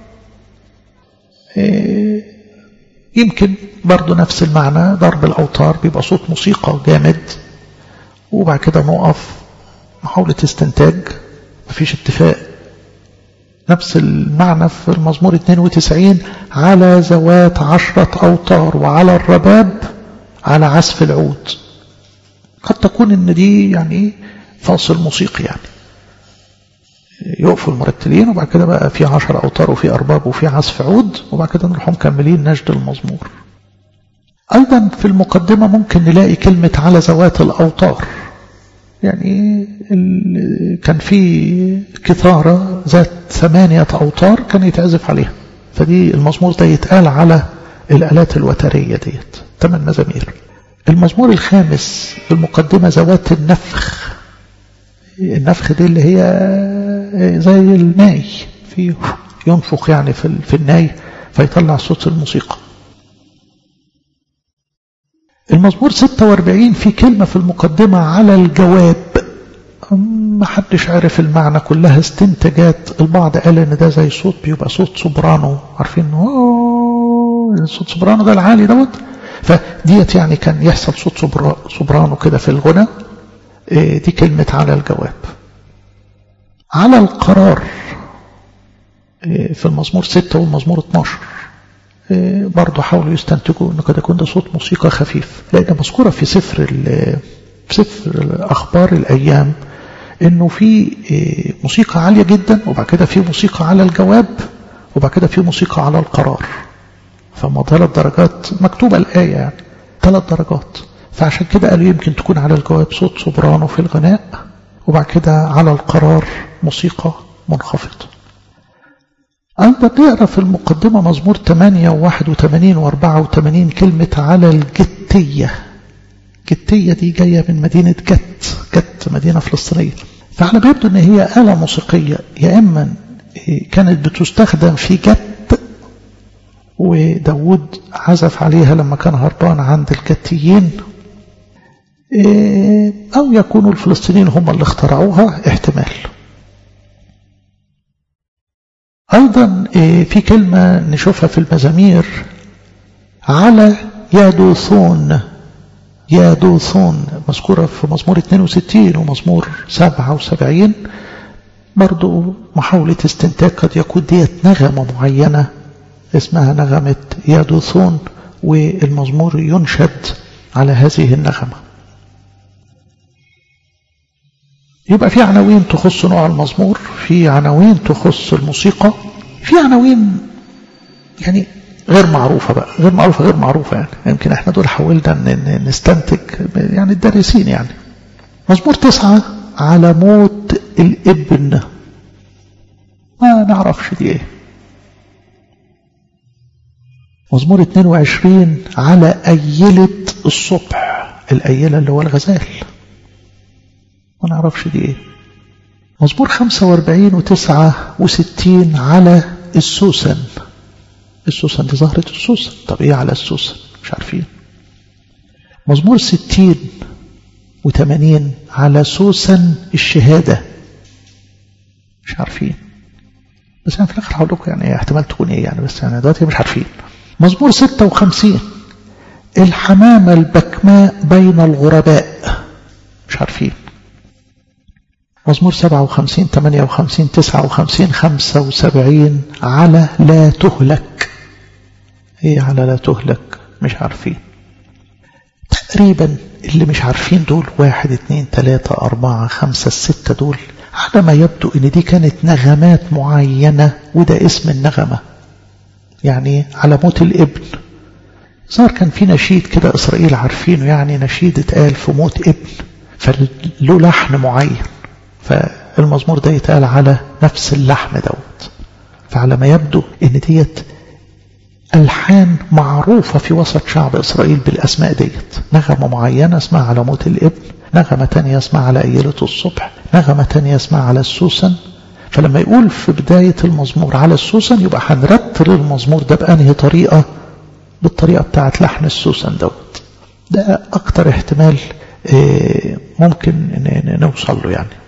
إيه يمكن برضو نفس المعنى ضرب الأوتار بيبقى صوت موسيقى جامد وبعد كده نقف محاولة استنتاج مفيش اتفاق نفس المعنى في المزمور 92 على ذوات عشرة أوتار وعلى الرباب على عزف العود قد تكون ان دي يعني فاصل موسيقي يعني يقفوا المرتلين وبعد كده بقى في عشر أوتار وفي أرباب وفي عزف عود وبعد كده نروح مكملين نجد المزمور أيضا في المقدمة ممكن نلاقي كلمة على ذوات الأوتار يعني كان في كثارة ذات ثمانية أوتار كان يتعزف عليها فدي المزمور ده يتقال على الآلات الوترية ديت ثمان مزامير المزمور الخامس المقدمة ذوات النفخ النفخ دي اللي هي زي الناي في ينفخ يعني في في الناي فيطلع صوت الموسيقى المزمور 46 في كلمة في المقدمة على الجواب ما حدش عرف المعنى كلها استنتاجات البعض قال ان ده زي صوت بيبقى صوت سوبرانو عارفين صوت سوبرانو ده العالي دوت فديت يعني كان يحصل صوت سوبرانو كده في الغنى دي كلمة على الجواب على القرار في المزمور 6 والمزمور 12 برضه حاولوا يستنتجوا انه قد يكون ده صوت موسيقى خفيف لان مذكوره في سفر في سفر اخبار الايام انه في موسيقى عاليه جدا وبعد كده في موسيقى على الجواب وبعد كده في موسيقى على القرار فما ثلاث درجات مكتوبه الايه يعني ثلاث درجات فعشان كده قالوا يمكن تكون على الجواب صوت سوبرانو في الغناء وبعد كده على القرار موسيقى منخفضه أيضا نقرأ في المقدمة مزمور 8 و81 و84 كلمة على الجتية جتية دي جاية من مدينة جت جت مدينة فلسطينية فعلى ما يبدو أن هي آلة موسيقية يا إما كانت بتستخدم في جت وداود عزف عليها لما كان هربان عند الجتيين أو يكونوا الفلسطينيين هم اللي اخترعوها احتمال أيضا في كلمة نشوفها في المزامير على يادوثون يادوثون مذكورة في مزمور 62 ومزمور 77 برضو محاولة استنتاج قد يكون ديت نغمة معينة اسمها نغمة يادوثون والمزمور ينشد على هذه النغمة يبقى في عناوين تخص نوع المزمور في عناوين تخص الموسيقى في عناوين يعني غير معروفة بقى غير معروفة غير معروفة يعني يمكن احنا دول حاولنا نستنتج يعني الدارسين يعني مزمور تسعة على موت الابن ما نعرفش دي ايه مزمور 22 على أيلة الصبح الأيلة اللي هو الغزال ما نعرفش دي ايه مزمور 45 و 69 على السوسن السوسن دي زهرة السوسن طب ايه على السوسن مش عارفين مزمور 60 و 80 على سوسن الشهادة مش عارفين بس انا في الاخر هقول لكم يعني احتمال تكون ايه يعني بس يعني دلوقتي مش عارفين مزمور 56 الحمامة البكماء بين الغرباء مش عارفين مزمور 57 58 59 75 على لا تهلك ايه على لا تهلك مش عارفين تقريبا اللي مش عارفين دول واحد اتنين تلاتة أربعة خمسة الستة دول على ما يبدو ان دي كانت نغمات معينة وده اسم النغمة يعني على موت الابن صار كان في نشيد كده إسرائيل عارفينه يعني نشيد اتقال في موت ابن فله لحن معين فالمزمور ده يتقال على نفس اللحن دوت فعلى ما يبدو ان ديت ألحان معروفة في وسط شعب إسرائيل بالأسماء ديت نغمة معينة اسمها على موت الابن نغمة تانية اسمها على أيلة الصبح نغمة تانية اسمها على السوسن فلما يقول في بداية المزمور على السوسن يبقى هنرتل المزمور ده بأنهي طريقة بالطريقة بتاعت لحن السوسن دوت ده أكتر احتمال ممكن نوصل له يعني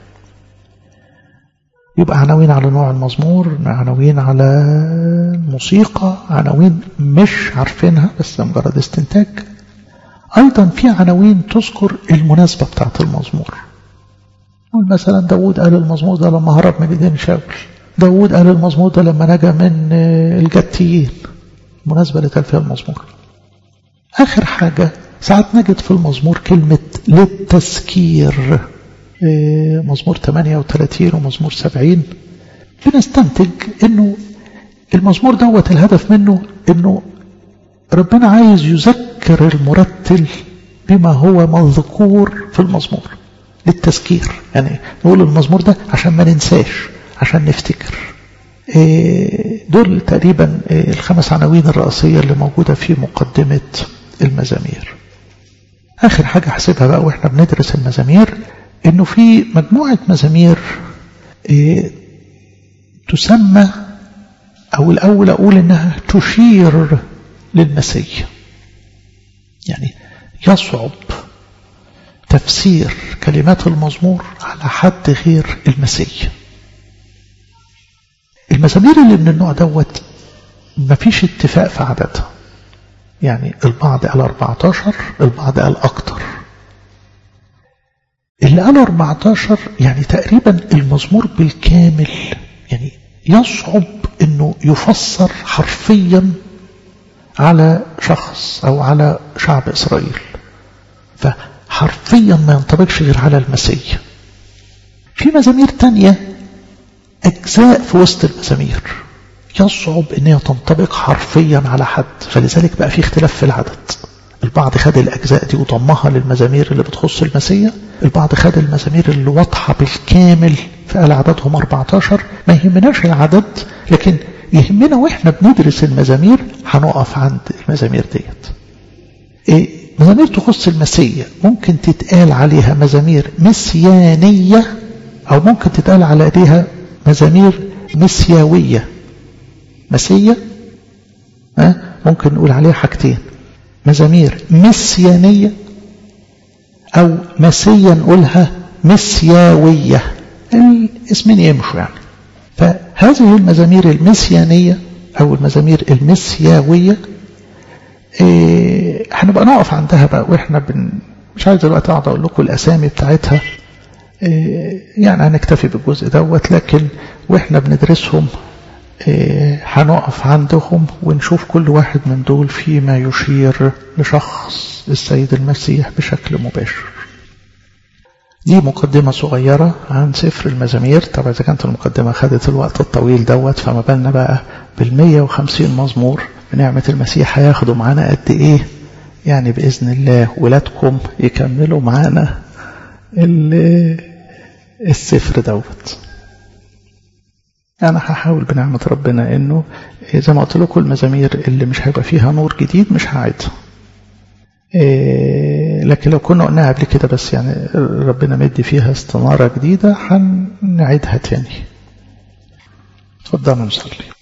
يبقى عناوين على نوع المزمور عناوين على الموسيقى عناوين مش عارفينها بس مجرد استنتاج أيضا في عناوين تذكر المناسبة بتاعت المزمور مثلا داود قال المزمور ده لما هرب من ايدين شاول داود قال المزمور ده لما نجا من الجتيين مناسبة اللي فيها المزمور آخر حاجة ساعات نجد في المزمور كلمة للتذكير مزمور 38 ومزمور 70 بنستنتج انه المزمور دوت الهدف منه انه ربنا عايز يذكر المرتل بما هو مذكور في المزمور للتذكير يعني نقول المزمور ده عشان ما ننساش عشان نفتكر دول تقريبا الخمس عناوين الرئيسية اللي موجودة في مقدمة المزامير آخر حاجة حسبها بقى وإحنا بندرس المزامير إنه في مجموعة مزامير تسمى أو الأول أقول إنها تشير للمسيح يعني يصعب تفسير كلمات المزمور على حد غير المسيح المزامير اللي من النوع دوت مفيش اتفاق في عددها يعني البعض قال 14 البعض قال أكتر اللي قال 14 يعني تقريبا المزمور بالكامل يعني يصعب انه يفسر حرفيا على شخص او على شعب اسرائيل فحرفيا ما ينطبقش غير على المسيح في مزامير تانية اجزاء في وسط المزامير يصعب ان هي تنطبق حرفيا على حد فلذلك بقى في اختلاف في العدد البعض خد الأجزاء دي وضمها للمزامير اللي بتخص المسيح البعض خد المزامير اللي واضحة بالكامل فقال عددهم 14 ما يهمناش العدد لكن يهمنا واحنا بندرس المزامير هنقف عند المزامير ديت إيه مزامير تخص المسيح ممكن تتقال عليها مزامير مسيانية أو ممكن تتقال على ايديها مزامير مسياوية مسية أه؟ ممكن نقول عليها حاجتين مزامير مسيانية أو مسيا نقولها مسياوية الاسمين يمشوا يعني فهذه المزامير المسيانية أو المزامير المسياوية إيه هنبقى نقف عندها بقى وإحنا بن مش عايز دلوقتي أقعد أقول لكم الأسامي بتاعتها إيه يعني هنكتفي بالجزء دوت لكن وإحنا بندرسهم هنقف عندهم ونشوف كل واحد من دول فيما يشير لشخص السيد المسيح بشكل مباشر دي مقدمة صغيرة عن سفر المزامير طبعا إذا كانت المقدمة خدت الوقت الطويل دوت فما بالنا بقى بالمية وخمسين مزمور بنعمة المسيح هياخدوا معانا قد إيه يعني بإذن الله ولادكم يكملوا معانا السفر دوت أنا هحاول بنعمة ربنا إنه زي ما قلت لكم المزامير اللي مش هيبقى فيها نور جديد مش هعيدها. إيه لكن لو كنا قلناها قبل كده بس يعني ربنا مدي فيها استنارة جديدة هنعيدها تاني. اتفضلوا نصلي.